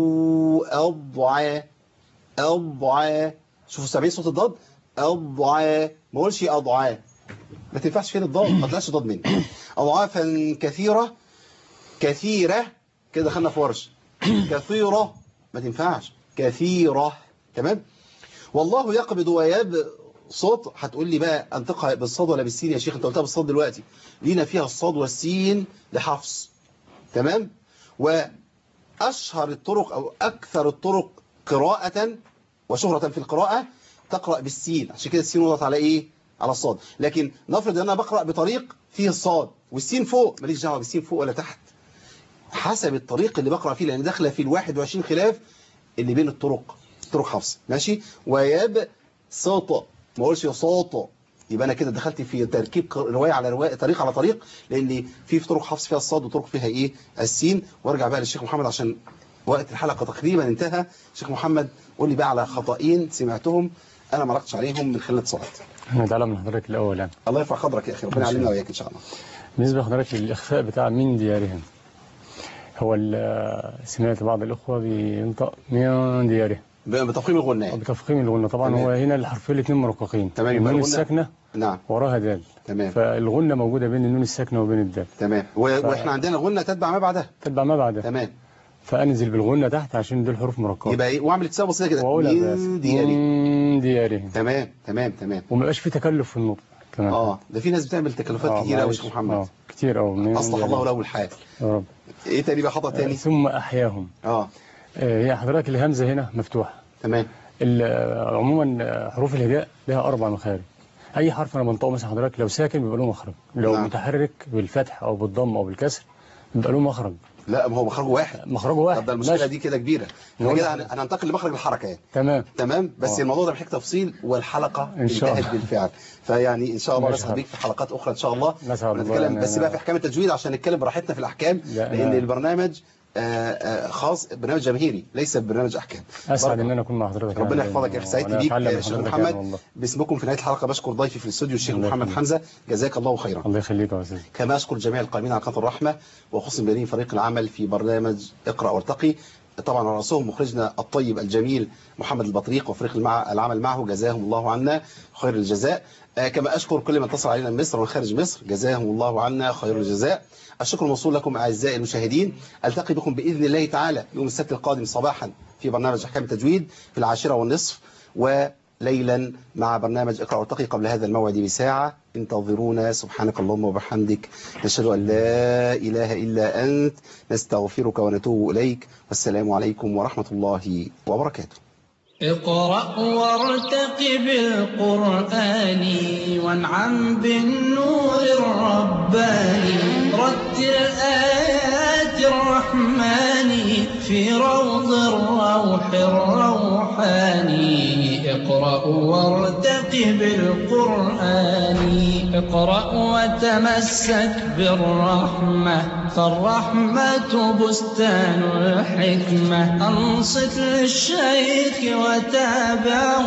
اضعا اضعا شوفوا سامعين صوت الضاد اضعا ما اقولش اضعا ما تنفعش فين الضاد ما طلعش ضاد مني اضعافا كثيره كثيره كده دخلنا في ورش كثيره ما تنفعش كثيره تمام والله يقبض ويبسط هتقول لي بقى انطقها بالصاد ولا بالسين يا شيخ انت قلتها بالصاد دلوقتي لينا فيها الصاد والسين لحفص تمام واشهر الطرق او اكثر الطرق قراءة وشهرة في القراءة تقرأ بالسين عشان كده السين وضعت على ايه على الصاد لكن نفرض ان انا بقرأ بطريق فيه الصاد والسين فوق ماليش دعوه بالسين فوق ولا تحت حسب الطريق اللي بقرأ فيه لان داخله في ال 21 خلاف اللي بين الطرق طرق حفص ماشي ويبسط ما اقولش صوت يبقى انا كده دخلت في تركيب ق- روايه على روايه طريق على طريق لان في في طرق حفظ فيها الصاد وطرق فيها ايه السين وارجع بقى للشيخ محمد عشان وقت الحلقه تقريبا انتهى شيخ محمد قول لي بقى على خطأين سمعتهم انا ما ركتش عليهم من خلال الاتصالات نتعلم من حضرتك الاول يعني الله يرفع قدرك يا اخي ربنا إن شاء يعلمنا الله. وياك ان شاء الله بالنسبة لحضرتك للإخفاء بتاع من ديارهم هو ال- سمعت بعض الأخوة بينطق من ديارهم بتفخيم الغنى يعني. بتفخيم الغنة طبعا تمام. هو هنا الحرفين الاثنين مرققين تمام، يبقى النون الغنة- الساكنة نعم وراها دال تمام فالغنة موجودة بين النون الساكنة وبين الدال تمام و... ف- واحنا عندنا غنة تتبع ما بعدها تتبع ما بعدها تمام فأنزل بالغنة تحت عشان دول حروف مرققة يبقى ايه واعمل اتصال بسيطه كده وأقولها بس من دياري من ديارهم تمام تمام تمام وما يبقاش في تكلف في النطق كمان اه ده في ناس بتعمل تكلفات آه، كتيره قوي يا معلش. شيخ محمد آه، كتير قوي من اصلح ديارهم. الله له الحال يا رب ايه تاني بقى خطأ تاني ثم أحياهم اه آه، هي حضرتك الهمزة هنا مفتوحة تمام ال- عموما آه، حروف الهجاء لها أربع مخارج أي حرف أنا بنطقه مثلا حضرتك لو ساكن بيبقى له مخرج لو نعم. متحرك بالفتح أو بالضم أو بالكسر بيبقى له مخرج لا ما هو مخرجه واحد مخرجه واحد طب ده المشكله ماشي. دي كده كبيره احنا نقول كده لك- هن- هننتقل لمخرج الحركه يعني تمام تمام بس آه. الموضوع ده محتاج تفصيل والحلقه إن شاء انتهت الله. بالفعل فيعني ان شاء الله ماشي نسعد بيك في حلقات اخرى ان شاء الله نسعد الله نتكلم أنا- بس بقى في احكام التجويد عشان نتكلم براحتنا في الاحكام لا، لان أنا- البرنامج آه، آه، خاص برنامج جماهيري ليس برنامج احكام أسعد بارك إن أنا أكون مع حضرتك ربنا يعني، يحفظك يا اخي سعيد وأنا بيك أتعلم يا من شيخ حضرتك محمد يعني والله. باسمكم في نهايه الحلقه بشكر ضيفي في الاستوديو الشيخ الله محمد يخليك. حمزه جزاك الله خيرا الله يخليك يا أستاذ كما أشكر جميع القائمين على قناة الرحمة وخصوصا بنين فريق العمل في برنامج اقرأ وارتقي طبعا على رأسهم مخرجنا الطيب الجميل محمد البطريق وفريق المع... العمل معه جزاهم الله عنا خير الجزاء آه، كما أشكر كل من اتصل علينا من مصر ومن خارج مصر جزاهم الله عنا خير الجزاء الشكر موصول لكم أعزائي المشاهدين ألتقي بكم بإذن الله تعالى يوم السبت القادم صباحا في برنامج أحكام التجويد في العاشرة والنصف وليلا مع برنامج اقرأ وارتقي قبل هذا الموعد بساعة انتظرونا سبحانك اللهم وبحمدك نشهد أن لا إله إلا أنت نستغفرك ونتوب إليك والسلام عليكم ورحمة الله وبركاته اقرأ وارتقب القرآن وانعم بالنور الرباني رتل آيات الرحمن في روض الروح الروحاني اقرأ وارتقب القرآن اقرأ وتمسك بالرحمة فالرحمة بستان الحكمة أنصت للشيخ وتابعه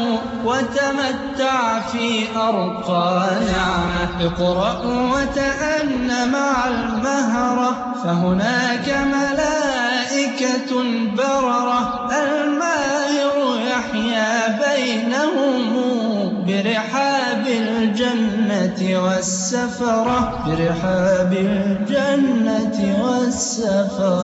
وتمتع في أرقى نعمة اقرأ وتأن مع المهرة فهناك ملائكة بررة الماهر يحيا بينهم برحاب الجنة والسفرة برحاب الجنة والسفرة